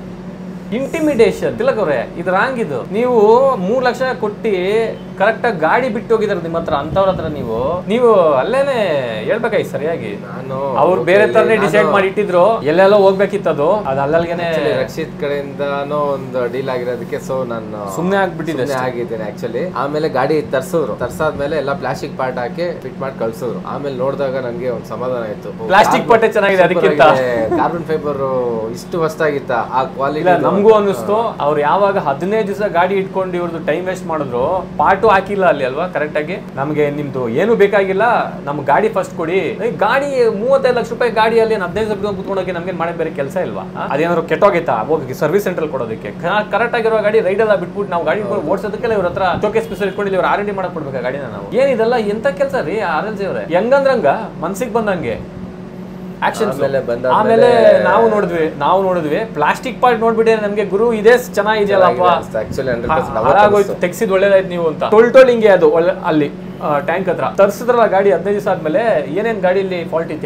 S1: ಇಂಟಿಮಿಡೇಷನ್ ತಿಲಕ್ ಅವ್ರೆ ಇದು ರಾಂಗ್ ಇದು ನೀವು ಮೂರ್ ಲಕ್ಷ ಕೊಟ್ಟಿ ಕರೆಕ್ಟಾಗಿ ಗಾಡಿ ಬಿಟ್ಟು ಹೋಗಿದಾರೆ ನಿಮ್ಮ ಹತ್ರ ಅಂತವ್ರ ಹತ್ರ ನೀವು ನೀವು ಅಲ್ಲೇನೆ ಹೇಳ್ಬೇಕಾಯ್ತು ಸರಿಯಾಗಿ
S3: ನಾನು
S1: ಅವ್ರು ಬೇರೆ
S3: ಹೋಟೆಲ್
S1: ತರನೇ
S3: ನಾನು
S1: ಡಿಸೈಡ್ ಮಾಡಿ ಇಟ್ಟಿದ್ರು ಎಲ್ಲೆಲ್ಲೋ ಹೋಗ್ಬೇಕಿತ್ತು ಅದು ಅದು ಅಲ್ಲಲ್ಗೆನೆ
S3: actually ರಕ್ಷಿತ್ ಕಡೆಯಿಂದನೂ ಒಂದು ಡೀಲ್ ಆಗಿರೋದಕ್ಕೆ ಸೊ ನಾನು
S1: ಸುಮ್ನೆ ಆಗ್ಬಿಟ್ಟಿದೆ
S3: ಸುಮ್ನೆ ಆಗಿದ್ದೇನೆ ಆಕ್ಚುಲಿ ಆಮೇಲೆ ಗಾಡಿ ತರ್ಸಿದ್ರು ತರ್ಸಾದ್ಮೇಲೆ ಎಲ್ಲ ಪ್ಲಾಸ್ಟಿಕ್ ಪಾರ್ಟ್ ಹಾಕಿ ಫಿಟ್ ಮಾಡಿ ಕಳ್ಸಿದ್ರು ಆಮೇಲೆ ನೋಡಿದಾಗ ನನಗೆ ಒಂದು ಸಮಾಧಾನ ಆಯ್ತು
S1: Plastic ಪಟ್ಟೆ ಚೆನ್ನಾಗಿದೆ ಅದಕ್ಕಿಂತ.
S3: ಕಾರ್ಬನ್ ಫೈಬರ್ ಇಷ್ಟು ಹೊಸ್ತಾಗಿತ್ತ ಆ
S1: ಇಲ್ಲ
S3: ಕ್ವಾಲಿಟಿ
S1: ನಮಗೂ ಅನ್ನಿಸ್ತು ಅವ್ರು ಯಾವಾಗ ಹದಿನೈದು ದಿವಸ ಗಾಡಿ ಇಟ್ಕೊಂಡು ಇವ್ರದ್ದು ಟೈಮ್ ವೇಸ್ಟ್ ಮಾಡಿದ್ರು ಪಾರ್ಟು ಹಾಕಿಲ್ಲ ಅಲ್ಲಿ ಅಲ್ವಾ ಕರೆಕ್ಟ್ ಆಗಿ ನಮಗೆ ನಿಮ್ದು ಏನು ಬೇಕಾಗಿಲ್ಲ ನಮ್ ಗಾಡಿ ಫಸ್ಟ್ ಕೊಡಿ ಏ, ಗಾಡಿ ಮೂವತ್ತೈದು ಲಕ್ಷ ರೂಪಾಯಿ ಗಾಡಿಯಲ್ಲಿ ಹದಿನೈದು ಸಾವಿರ ಕುತ್ಕೊಂಡೋಗಿ ನಮ್ಗೆ ಮಾಡೋ ಬೇರೆ ಕೆಲಸ ಇಲ್ವಾ ಆ? ಅದೇನಾದ್ರು ಕೆಟ್ಟೋಗೈತಾ ಹೋಗಿ ಸರ್ವಿಸ್ ಸೆಂಟರ್ ಕೊಡೋದಕ್ಕೆ ಕರೆಕ್ಟ್ ಆಗಿರೋ ಗಾಡಿ ರೈಡ್ ಎಲ್ಲ ಬಿಟ್ಬಿಟ್ಟು ನಾವು ಗಾಡಿ ಓಡಿಸೋದಕ್ಕೆಲ್ಲ ಇವ್ರ ಹತ್ರ ಚೋಕೆ ಸ್ಪೆಷಲ್ ಇಟ್ಕೊಂಡು ಇವ್ರು ಆರ್ ಎನ್ ಡಿ ಮಾಡಕ್ ಕೊಡ್ಬೇಕಾ ಗಾಡಿನ ನಾವು ಏನಿದೆಲ್ಲ ಎಂತ ಕೆಲಸ ರೀ ಆರ್ ಎಲ್ ಜಿ ಅವ್ರೆ ಹೆಂಗಂದ್ರಂಗ ಮನ್ಸಿಗೆ ಬಂದಂಗೆ ಆಕ್ಷನ್
S3: ಆಮೇಲೆ ಬಂದಾದ್ಮೇಲೆ-
S1: ಆಮೇಲೆ ನಾವು ನೋಡಿದ್ವಿ ನಾವು ನೋಡಿದ್ವಿ ಪ್ಲಾಸ್ಟಿಕ್ ಪಾರ್ಟ್ ನೋಡ್ಬಿಟ್ಟೆ ನಮ್ಗೆ ಗುರು ಇದೇ ಚೆನ್ನಾಗಿದೆಯಲ್ಲಪ್ಪ
S3: ಆಕ್ಚುಲಿ ಹಂಡ್ರೆಡ್
S1: ಹಾಳಾಗೋಯ್ತು ತೆಗ್ಸಿದ್ ಒಳ್ಳೇದಾಯ್ತು ನೀವು ಅಂತ ಟೊಲ್ ಟೊಲ್ ಹಿಂಗೆ ಅದು ಒಳ್ಳೆ ಅಲ್ಲಿ ಟ್ಯಾಂಕ್ ಹತ್ರ ತರ್ಸಿದ್ರಲ್ಲ ಗಾಡಿ ಹದಿನೈದು ದಿವಸ ಆದ್ಮೇಲೆ ಏನೇನ್ ಗಾಡಿಯಲ್ಲಿ ಫಾಲ್ಟ್ ಇತ್ತು ಹೇಳಿ ಅದು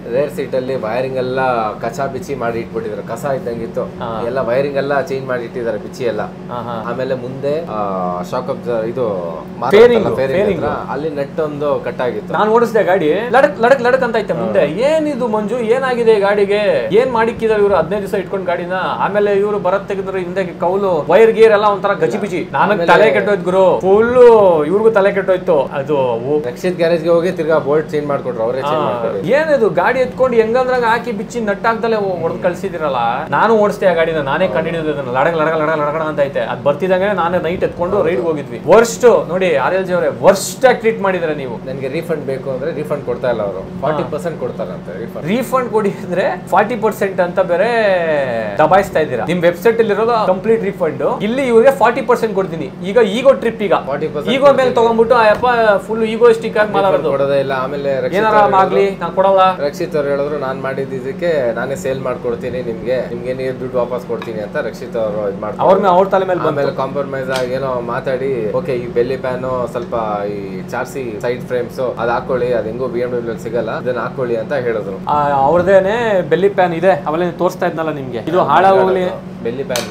S3: ರೇರ್ ಸೀಟ್ ಅಲ್ಲಿ ವೈರಿಂಗ್ ಎಲ್ಲ ಕಸ ಬಿಚ್ಚಿ ಮಾಡಿ ಇಟ್ಬಿಟ್ಟಿದ್ದಾರೆ ಕಸ ಇದ್ದಂಗಿತ್ತು ಎಲ್ಲ ವೈರಿಂಗ್ ಎಲ್ಲ ಚೇಂಜ್ ಮಾಡಿ ಇಟ್ಟಿದ್ದಾರೆ ಬಿಚ್ಚಿ ಎಲ್ಲ
S1: ಹಾ ಹಾ
S3: ಆಮೇಲೆ ಮುಂದೆ ಶಾಕ್ ಅಬ್ ಇದು
S1: Fairing,
S3: ಫೇರಿಂಗ್
S1: fairing.
S3: ಅಲ್ಲಿ ನೆಟ್ ಒಂದು ಕಟ್ ಆಗಿತ್ತು
S1: ನಾನು ಓಡಿಸಿದೆ ಗಾಡಿ ಲಡಕ್ ಲಡಕ್ ಲಡಕ್ ಅಂತ ಐತೆ ಮುಂದೆ ಏನಿದು ಮಂಜು ಏನಾಗಿದೆ ಈ ಗಾಡಿಗೆ ಏನ್ ಮಾಡಿಕ್ಕಿದಾರೆ ಇವರು ಹದಿನೈದು ದಿವಸ ಇಟ್ಕೊಂಡು ಗಾಡಿನ ಆಮೇಲೆ ಇವರು ಬರತ್ ತೆಗೆದ್ರು ಹಿಂದೆ ಕೌಲು ವೈರ್ ಗೀರ್ ಎಲ್ಲ ಒಂಥರ ಗಜಿ ಬಿಜಿ ನನಗ್ ತಲೆ ಕೆಟ್ಟೋಯ್ತು ಗುರು ಫುಲ್ ಇವ್ರಿಗೂ ತಲೆ ಕೆಟ್ಟೋಯ್ತು ಅದು ಓ-
S3: ರಕ್ಷಿತ್ ಗ್ಯಾರೇಜ್ಗೆ ಹೋಗಿ ತಿರ್ಗಾ ಬೋಲ್ಟ್ ಚೇಂಜ್ ಮಾಡ್ಕೊಟ್ರು ಅವರೇ ಚೇಂಜ್ ಮಾಡ್ಕೊಟ್ರು
S1: ಏನಿದು ಗಾಡಿ ಎತ್ಕೊಂಡು ಹೆಂಗಂದ್ರಾಗ ಹಾಕಿ ಬಿಚ್ಚಿ ನಟ್ಟಾಗ್ದಲೆ ಹೊಡೆದು ಕಳ್ಸಿದಿರಲ್ಲ ನಾನು ಓಡಿಸ್ದೆ ಆ ಗಾಡಿನ ನಾನೇ ಕಂಡಿಡಿದ ಅದನ್ನ ಲಡಗ ಲಡಗ ಲಡಗ ಲಡಗಣ ಅಂತ ಐತೆ ಅದ್ ಬರ್ತಿದಂಗೆ ನಾನೇ ನೈಟ್ ಎತ್ಕೊಂಡು ರೈಡ್ ಹೋಗಿದ್ವಿ ವರ್ಸ್ಟ್ ನೋಡಿ ಆರ್ ಎಲ್ ಜಿ ಅವರೇ ವರ್ಸ್ಟ್ ಆಗಿ ಟ್ರೀಟ್ ಮಾಡಿದಾರೆ ನೀವು
S3: ನನಗೆ ರೀಫಂಡ್ ಬೇಕು ಅಂದ್ರೆ ರೀಫಂಡ್ ಕೊಡ್ತಾ ಇಲ್ಲ ಅವರು ಫಾರ್ಟಿ ಪರ್ಸೆಂಟ್ ಕೊಡ್ತಾರಂತೆ ರೀಫಂಡ್
S1: ರೀಫಂಡ್ ಕೊಡಿ ಅಂದ್ರೆ ಫಾರ್ಟಿ ಪರ್ಸೆಂಟ್ ಅಂತ ಬೇರೆ ದಬಾಯಿಸ್ತಾ ಇದ್ದೀರಾ ನಿಮ್ ವೆಬ್ಸೈಟ್ ಅಲ್ಲಿ ಇರೋದು ಕಂಪ್ಲೀಟ್ ರೀಫಂಡ್ ಇಲ್ಲಿ ಇವ್ರಿಗೆ ಫಾರ್ಟಿ ಪರ್ಸೆಂಟ್ ಕೊಡ್ತೀನಿ ಈಗ ಈಗೋ ಟ್ರಿಪ್ ಈಗ
S3: 40%
S1: ಈಗೋ ಮೇಲೆ ತಗೊಂಡ್ಬಿಟ್ಟು ಆ ಯಪ್ಪ ಫುಲ್ ಈಗೋಸ್ಟಿಕ್ ಆಗಿ ಮಾತಾಡೋದು
S3: ಕೊಡೋದೇ ಇಲ್ಲ ಆಮೇಲೆ ರಕ್ಷಿತ್
S1: ಏನಾರ
S3: ಅವ್ರು
S1: ಆಗ್ಲಿ ನಾನ್ ಕೊಡಲ್ಲ
S3: ರಕ್ಷಿತ್ ಅವ್ರು ಹೇಳಿದ್ರು ನಾನು ಮಾಡಿದ ಇದಕ್ಕೆ ನಾನೇ ಸೇಲ್ ಮಾಡ್ಕೊಡ್ತೀನಿ ನಿಮ್ಗೆ ನಿಮ್ಗೆ ನೀವು ದುಡ್ಡು ವಾಪಸ್ ಕೊಡ್ತೀನಿ ಅಂತ ರಕ್ಷಿತ್ ಅವರು ಇದು ಮಾಡ್ತಾರೆ
S1: ಅವ್ರನ್ನ ಅವ್ರ ತಲೆ ಮೇಲೆ ಬಂದು
S3: ಆಮೇಲೆ ಕಾಂಪ್ರಮೈಸ್ ಆಗಿ ಏನೋ ಮಾತಾಡಿ ಓಕೆ ಈ ಬೆಲ್ಲಿ ಪ್ಯಾನು ಸ್ವಲ್ಪ ಈ ಚಾರ್ಸಿ ಸೈಡ್ ಫ್ರೇಮ್ಸ್ ಅದ್ ಹಾಕೊಳ್ಳಿ ಅದ್ ಹೆಂಗೋ ಬಿ ಎಂ ಡಬ್ಲ್ಯೂ ಸಿಗಲ್ಲ ಅದನ್ನ ಹಾಕೊಳ್ಳಿ ಅಂತ ಹೇಳಿದ್ರು
S1: ಅವ್ರದೇನೆ ಬೆಲ್ಲಿ ಪ್ಯಾನ್ ಇದೆ ಅವೆಲ್ಲ ತೋರಿಸ್ತಾ ಇದ್ನಲ್ಲ ನಿಮ್ಗೆ ಇದು ಹಾಳಾಗೋಗ್ಲಿ
S3: ಬೆಲ್ಲಿ ಪ್ಯಾನ್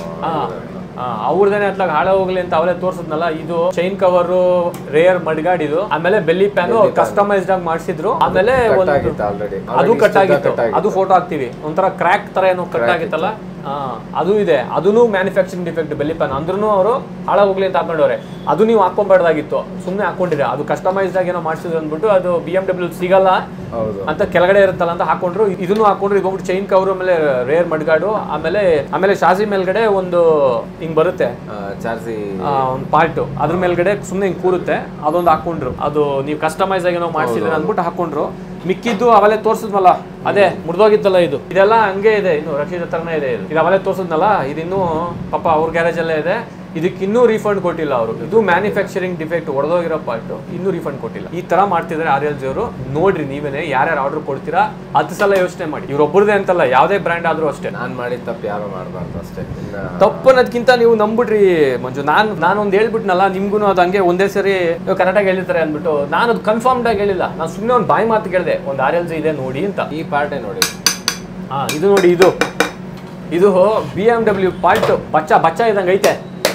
S1: ಅವ್ರದೇನೆ ಅತ್ಲಾಗ ಹಾಳಾಗೋಗ್ಲಿ ಅಂತ ಅವರೇ ತೋರ್ಸದ್ನಲ್ಲ ಇದು ಚೈನ್ ಕವರ್ ರೇರ್ ಮಡ್ಗಾಡ್ ಇದು ಆಮೇಲೆ ಬೆಲ್ಲಿ ಪ್ಯಾನ್ ಕಸ್ಟಮೈಸ್ಡ್ ಆಗಿ ಮಾಡಿಸಿದ್ರು ಆಮೇಲೆ
S3: ಕಟ್
S1: ಒಂದು
S3: ಆಗಿತ್ತು ಆಲ್ರೆಡಿ
S1: ಅದು ಕಟ್ ಆಗಿತ್ತು ಅದು ಫೋಟೋ ಹಾಕ್ತಿವಿ ಒಂಥರ ಕ್ರ್ಯಾಕ್ ತರ ಏನೋ ಕಟ್ ಆಗಿತ್ತಲ್ಲ ಆ, ಅದು ಇದೆ ಅದೂ ಮ್ಯಾನುಫ್ಯಾಕ್ಚರಿಂಗ್ ಡಿಫೆಕ್ಟ್ ಬೆಲ್ಲಿ ಪ್ಯಾನ್ ಅಂದ್ರೂ ಅವರು ಹಾಳಾಗೋಗ್ಲಿ ಅಂತ ಹಾಕೊಂಡವ್ರೆ ಅದು ನೀವು ಹಾಕೊಂಬಾರ್ದಾಗಿತ್ತು ಸುಮ್ಮನೆ ಹಾಕೊಂಡಿರ ಅದು ಕಸ್ಟಮೈಸ್ಡ್ ಆಗಿ ಏನೋ ಮಾಡಿಸಿದ್ರು ಅಂದ್ಬಿಟ್ಟು ಅದು ಬಿ ಎಂ ಡಬ್ಲ್ಯೂ ಸಿಗಲ್ಲ
S3: ಹೌದು
S1: ಅಂತ ಕೆಳಗಡೆ ಇರುತ್ತಲ್ಲ ಅಂತ ಹಾಕೊಂಡ್ರು ಇದನ್ನು ಹಾಕೊಂಡ್ರು ಈಗ ಹೋಗ್ಬಿಟ್ಟು ಚೈನ್ ಕವರ್ ಆಮೇಲೆ ರೇರ್ ಮಡ್ಗಾಡು ಆಮೇಲೆ ಆಮೇಲೆ ಶಾಸಿ ಮೇಲ್ಗಡೆ ಒಂದು ಹಿಂಗ್ ಬರುತ್ತೆ
S3: ಚಾರ್ಸಿ
S1: ಆ, ಒಂದು ಪಾರ್ಟ್ ಅದ್ರ ಮೇಲ್ಗಡೆ ಸುಮ್ಮನೆ ಹಿಂಗ್ ಕೂರುತ್ತೆ ಅದೊಂದು ಹಾಕೊಂಡ್ರು ಅದು ನೀವು ಕಸ್ಟಮೈಸ್ ಆಗಿ ನಾವು ಮಾಡಿಸಿದ್ರೆ ಅಂದ್ಬಿಟ್ಟು ಹಾಕೊಂಡ್ರು ಮಿಕ್ಕಿದ್ದು ಅವಲೇ ತೋರ್ಸಿದ್ವಲ್ಲ ಅದೇ ಮುರಿದೋಗಿತ್ತಲ್ಲ ಇದು ಇದೆಲ್ಲ ಹಂಗೆ ಇದೆ ಇನ್ನು ರಕ್ಷಿತ ಹತ್ರನೇ ಇದೆ ಇದು ಇದು ಅವಲೇ ತೋರ್ಸಿದ್ನಲ್ಲ ಇದಿನ್ನೂ ಪಾಪ ಅವ್ರ ಗ್ಯಾರೇಜ್ ಅಲ್ಲೇ ಇದೆ ಇದಕ್ಕೆ ಇನ್ನೂ ರೀಫಂಡ್ ಕೊಟ್ಟಿಲ್ಲ ಅವರು ಇದು ಮ್ಯಾನುಫ್ಯಾಕ್ಚರಿಂಗ್ ಡಿಫೆಕ್ಟ್ ಹೊಡೆದೋಗಿರೋ ಪಾರ್ಟ್ ಇನ್ನೂ ರೀಫಂಡ್ ಕೊಟ್ಟಿಲ್ಲ ಈ ತರ ಮಾಡ್ತಿದ್ದಾರೆ ಆರ್ ಎಲ್ ಜಿ ಅವರು ನೋಡ್ರಿ ನೀವೇನೆ ಯಾರ್ಯಾರು ಆರ್ಡರ್ ಕೊಡ್ತೀರಾ ಹತ್ತು ಸಲ ಯೋಚನೆ ಮಾಡಿ ಇವ್ರೊಬ್ಬರದೇ ಅಂತಲ್ಲ ಯಾವುದೇ ಬ್ರ್ಯಾಂಡ್ ಆದ್ರೂ ಅಷ್ಟೇ
S3: ನಾನ್ ಮಾಡಿದ ತಪ್ಪು ಯಾರು ಮಾಡಬಾರ್ದು ಅಷ್ಟೇ ಇನ್ನ
S1: ತಪ್ಪು ಅನ್ನೋದಕ್ಕಿಂತ ನೀವು ನಂಬಿಡ್ರಿ ಮಂಜು ನಾನು ನಾನೊಂದು ಹೇಳ್ಬಿಟ್ನಲ್ಲ ನಿಮ್ಗೂ ಅದು ಹಂಗೆ ಒಂದೇ ಸರಿ ನೀವು ಕರೆಕ್ಟಾಗಿ ಹೇಳಿರ್ತಾರೆ ಅಂದ್ಬಿಟ್ಟು ನಾನು ಅದು ಕನ್ಫರ್ಮ್ಡ್ ಆಗಿ ಹೇಳಿಲ್ಲ ನಾನು ಸುಮ್ಮನೆ ಒಂದು ಬಾಯಿ ಮಾತು ಕೇಳಿದೆ ಒಂದು ಆರ್ ಎಲ್ ಜಿ ಇದೆ ನೋಡಿ ಅಂತ
S3: ಈ ಪಾರ್ಟೇ ನೋಡಿ
S1: ಹಾ ಇದು ನೋಡಿ ಇದು ಇದು ಬಿ ಎಮ್ ಡಬ್ಲ್ಯೂ ಪಾರ್ಟ್ ಬಚ್ಚ ಬಚ್ಚ ಇದಂಗೆ ಐತೆ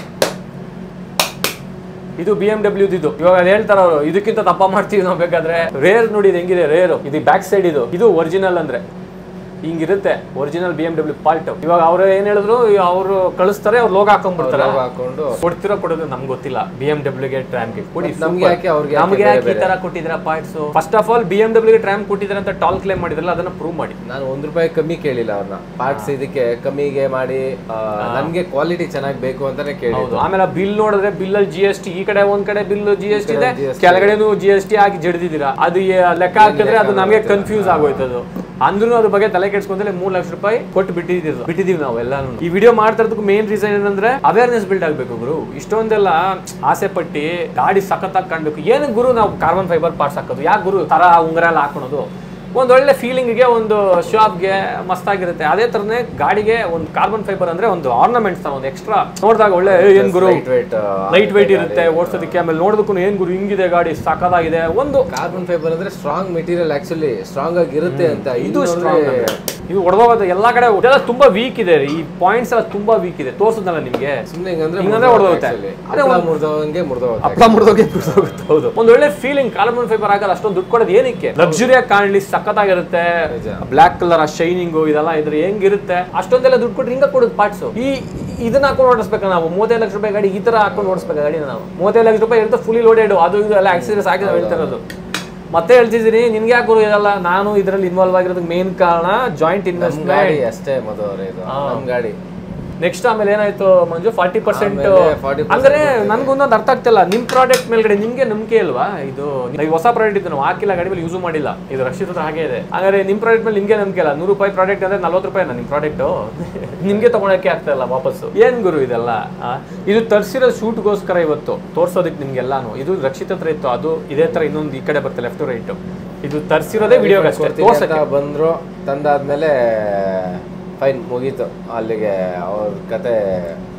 S1: ಇದು ಬಿ ಎಮ್ ಡಬ್ಲ್ಯೂ ಇದು ಇವಾಗ ಅದ್ ಹೇಳ್ತಾರ ಅವರು ಇದಕ್ಕಿಂತ ತಪ್ಪ ಮಾಡ್ತೀವಿ ನಾವು ಬೇಕಾದ್ರೆ ರೇರ್ ನೋಡಿ ಇದು ಹೆಂಗಿದೆ ರೇರು ಇದು ಬ್ಯಾಕ್ ಸೈಡ್ ಇದು ಇದು ಒರಿಜಿನಲ್ ಅಂದ್ರೆ ಹಿಂಗಿರುತ್ತೆ original B M W part ಇವಾಗ ಅವ್ರು ಏನ್ ಹೇಳಿದ್ರು ಅವರು ಕಳಿಸ್ತಾರೆ ಅವ್ರು ಲೋಗ ಹಾಕೊಂಡ್ಬಿಡ್ತಾರೆ
S3: ಲೋಗೋ ಹಾಕೊಂಡು
S1: ಕೊಡ್ತಿರೋ ಕೊಡೋದು ನಮ್ಗೆ ಗೊತ್ತಿಲ್ಲ ಬಿ ಎಂ ಡಬ್ಲ್ಯೂಗೆ ಟ್ರಾಮ್ಗೆ ಕೊಡಿ
S3: ನಮ್ಗೆ ಯಾಕೆ ಅವ್ರಿಗೆ ಯಾಕೆ
S1: ನಮ್ಗೆ
S3: ಬೇರೆ
S1: ಯಾಕೆ ಈ ತರ ಕೊಟ್ಟಿದ್ರ parts first of all B M ಡಬ್ಲ್ಯೂಗೆ ಟ್ರಾಮ್ ಕೊಟ್ಟಿದ್ರೆ ಅಂತ ಟಾಲ್ ಕ್ಲೇಮ್ ಮಾಡಿದ್ರಲ್ಲ ಅದನ್ನ ಪ್ರೂವ್ ಮಾಡಿ
S3: ನಾನು ಒಂದ್ ರೂಪಾಯಿ ಕಮ್ಮಿ ಕೇಳಿಲ್ಲ ಅವ್ರನ್ನ ಪಾರ್ಟ್ಸ್ ಇದಕ್ಕೆ ಕಮ್ಮಿಗೆ ಮಾಡಿ ಆ, ನನ್ಗೆ ಕ್ವಾಲಿಟಿ ಚೆನ್ನಾಗಿ ಬೇಕು ಅಂತಾನೆ ಕೇಳಿ
S1: ಹೌದು ಆಮೇಲೆ ಬಿಲ್ ನೋಡಿದ್ರೆ ಬಿಲ್ ಅಲ್ಲಿ ಜಿ ಎಸ್ ಟಿ ಈ ಕಡೆ ಒಂದ್ ಕಡೆ ಬಿಲ್ ಜಿ ಎಸ್ ಟಿ ಇದೆ
S3: GST.
S1: ಕೆಳಗಡೆನು ಜಿ ಎಸ್ ಟಿ ಹಾಕಿ ಜಡ್ದಿದ್ದೀರಾ ಅದು ಏ- ಲೆಕ್ಕ ಹಾಕಿದ್ರೆ ಅದು ನಮಗೆ ಕನ್ಫ್ಯೂಸ್ ಆಗೋಯ್ತು ಅದು ಅಂದ್ರೂ ಅದ್ರ ಬಗ್ಗೆ ತಲೆ ಕೆಡ್ಸ್ಕೊಂಡ್ರೆ ಮೂರ್ ಲಕ್ಷ ರೂಪಾಯಿ ಕೊಟ್ಟು ಬಿಟ್ಟಿದ್ದೀವಿ ಬಿಟ್ಟಿದೀವಿ ನಾವು ಎಲ್ಲಾನು ಈ ವಿಡಿಯೋ ಮಾಡ್ತಾ ಇರೋದಕ್ಕೆ ಮೇನ್ ರೀಸನ್ ಏನಂದ್ರೆ ಅವೇರ್ನೆಸ್ ಬಿಲ್ಡ್ ಆಗ್ಬೇಕು ಗುರು ಇಷ್ಟೊಂದೆಲ್ಲ ಆಸೆ ಪಟ್ಟಿ ಗಾಡಿ ಸಖತ್ತಾಗಿ ಕಾಣ್ಬೇಕು ಏನಕ್ಕೆ ಗುರು ನಾವು ಕಾರ್ಬನ್ ಫೈಬರ್ ಪಾರ್ಟ್ಸ್ ಹಾಕೋದು ಯಾಕೆ ಗುರು ತರ ಉಂಗುರ ಎಲ್ಲ ಹಾಕೊಳೋದು ಒಂದ್ ಒಳ್ಳೆ ಫೀಲಿಂಗ್ಗೆ ಒಂದು ಶಾಪ್ಗೆ ಮಸ್ತಾಗಿರುತ್ತೆ ಅದೇ ತರನೇ ಗಾಡಿಗೆ ಒಂದು ಕಾರ್ಬನ್ ಫೈಬರ್ ಅಂದ್ರೆ ಒಂದು ಆರ್ನಮೆಂಟ್ಸ್ ಒಂದು ಎಕ್ಸ್ಟ್ರಾ ನೋಡಿದಾಗ ಒಳ್ಳೆ ಏ, ಏನ್ ಗುರು
S3: ಲೈಟ್ ವೇಟ್
S1: ಲೈಟ್ ವೆಯ್ಟ್ ಇರುತ್ತೆ ಓಡಿಸೋದಕ್ಕೆ ಆಮೇಲೆ ನೋಡೋದಕ್ಕೂ ಏನ್ ಗುರು ಹಿಂಗಿದೆ ಗಾಡಿ ಸಖತ್ತಾಗಿದೆ ಒಂದು
S3: ಕಾರ್ಬನ್ ಫೈಬರ್ ಅಂದ್ರೆ ಸ್ಟ್ರಾಂಗ್ ಮೆಟೀರಿಯಲ್ ಆಕ್ಚುಲಿ ಸ್ಟ್ರಾಂಗ್ ಆಗಿರುತ್ತೆ ಅಂತ
S1: ಇದು
S3: ಇದು
S1: ಸ್ಟ್ರಾಂಗ್ ಇದು ಹೊಡೆದೋಗೋದು ಎಲ್ಲಾ ಕಡೆ ಇದೆಲ್ಲ ತುಂಬಾ ವೀಕ್ ಇದೆ ಈ ಪಾಯಿಂಟ್ಸ್ ಎಲ್ಲ ತುಂಬಾ ವೀಕ್ ಇದೆ ತೋರ್ಸದ್ನಲ್ಲ ನಿಮ್ಗೆ
S3: ಸುಮ್ನೆ ಹಿಂಗಂದ್ರೆ
S1: ಹಿಂಗಂದ್ರೆ ಹೊಡೆದೋಗುತ್ತೆ
S3: ಅದೇ ಮುರಿದೋಗಂಗೆ ಮುರಿದೋಗುತ್ತೆ
S1: ಹಪ್ಳ ಮುರಿದೋಗಿ ಮುರಿದೋಗುತ್ತೆ ಹೌದು ಒಂದ್ ಒಳ್ಳೆ ಫೀಲಿಂಗ್ ಕಾರ್ಬನ್ ಫೈಬರ್ ಆಗೋದು ಅಷ್ಟೊಂದು ದುಡ್ಡು ಕೊಡೋದು ಏನಕ್ಕೆ ಲಕ್ಸುರಿಯಾಗಿ ಕಾಣಲಿ ಸಖತ್ತಾಗಿರುತ್ತೆ
S3: ನಿಜ.
S1: ಬ್ಲಾಕ್ ಕಲರ್ ಆ ಶೈನಿಂಗು ಇದೆಲ್ಲ ಇದ್ರೆ ಹೆಂಗಿರುತ್ತೆ ಅಷ್ಟೊಂದೆಲ್ಲ ದುಡ್ಡು ಕೊಟ್ಟು ಹಿಂಗ ಕೊಡೋದು ಪಾರ್ಟ್ಸ್ ಈ ಇದನ್ನ ಹಾಕೊಂಡು ಓಡಿಸ್ಬೇಕು ನಾವು ಮೂವತ್ತೈದು ಲಕ್ಷ ರೂಪಾಯಿ ಗಾಡಿ ಈ ತರ ಹಾಕೊಂಡು ಓಡಿಸ್ಬೇಕು ಗಾಡಿನ ನಾವು ಮೂವತ್ತೈದು ಲಕ್ಷ ರೂಪಾಯಿ ಇರುತ್ತೆ ಫುಲ್ಲಿ ಲೋಡೆಡ್ ಅದು ಇದು ಎಲ್ಲ ಆಕ್ಸಿಡೆಂಟ್ಸ್ ಆಗಿ ನಾವು ಹೇಳ್ತಾ ಇರೋದು ಮತ್ತೆ ಹೇಳ್ತಿದ್ದೀನಿ ನಿನ್ಗೆ ಯಾಕೆ ಗುರು ಇದೆಲ್ಲ ನಾನು ಇದರಲ್ಲಿ ಇನ್ವಾಲ್ವ್ ಆಗಿರೋದಕ್ಕೆ ಮೇನ್ ಕಾರಣ ಜಾಯಿಂಟ್
S3: ನಮ್
S1: ಇನ್ವೆಸ್ಟ್ಮೆಂಟ್
S3: ಗಾಡಿ ಅಷ್ಟೇ ಮಧುವರೇ ಇದು ನಮ್ ಗಾಡಿ
S1: ನೆಕ್ಸ್ಟ್ ಆಮೇಲೆ ಏನಾಯ್ತು ಮಂಜು ಫಾರ್ಟಿ ಪರ್ಸೆಂಟ್
S3: ಆಮೇಲೆ 40%
S1: ಅಂದ್ರೆ ನನ್ಗೊಂದೊಂದು ಅರ್ಥ ಆಗ್ತಿಲ್ಲ ನಿಮ್ ಪ್ರಾಡಕ್ಟ್ ಮೇಲ್ಗಡೆ ನಿಮ್ಗೆ ನಂಬಿಕೆ ಇಲ್ವಾ ಇದು ನಾವು ಹೊಸ ಪ್ರಾಡಕ್ಟ್ ಇತ್ತು ನಾವು ಹಾಕಿಲ್ಲ ಗಾಡಿ ಮೇಲೆ ಯೂಸ್ ಮಾಡಿಲ್ಲ ಇದು ರಕ್ಷಿತ ಹತ್ರ ಹಾಗೆ ಇದೆ ಹಾಗಾದ್ರೆ ನಿಮ್ ಪ್ರಾಡಕ್ಟ್ ಮೇಲೆ ನಿಮ್ಗೆ ನಂಬಿಕೆ ಇಲ್ಲ ನೂರು ರೂಪಾಯಿ ಪ್ರಾಡಕ್ಟ್ ಅಂದ್ರೆ ನಲ್ವತ್ತು ರೂಪಾಯಿ ನಿಮ್ ಪ್ರಾಡಕ್ಟ್ ನಿಮ್ಗೆ ತಗೊಳಕ್ಕೆ ಆಗ್ತಾ ಇಲ್ಲ ವಾಪಸ್ಸು ಏನ್ ಗುರು ಇದೆಲ್ಲ ಆ? ಇದು ತರ್ಸಿರೋ ಶೂಟ್ಗೋಸ್ಕರ ಇವತ್ತು ತೋರ್ಸೋದಕ್ಕೆ ನಿಮ್ಗೆಲ್ಲಾನು ಇದು ರಕ್ಷಿತ ಹತ್ರ ಇತ್ತು ಅದು ಇದೇ ತರ ಇನ್ನೊಂದು ಈ ಕಡೆ ಬರುತ್ತೆ ಲೆಫ್ಟ್ ರೈಟ್ ಇದು ತರ್ಸಿರೋದೇ ವಿಡಿಯೋ ಅಷ್ಟೇ
S3: ಕೊಡ್ತೀನಿ
S1: ತೋರ್ಸಕ್ಕೆ
S3: ಅಂತ ಬಂದ್ರು ತಂದಾದ್ಮೇಲೆ ಫೈನ್ ಮುಗೀತು ಅಲ್ಲಿಗೆ ಅವ್ರ ಕತೆ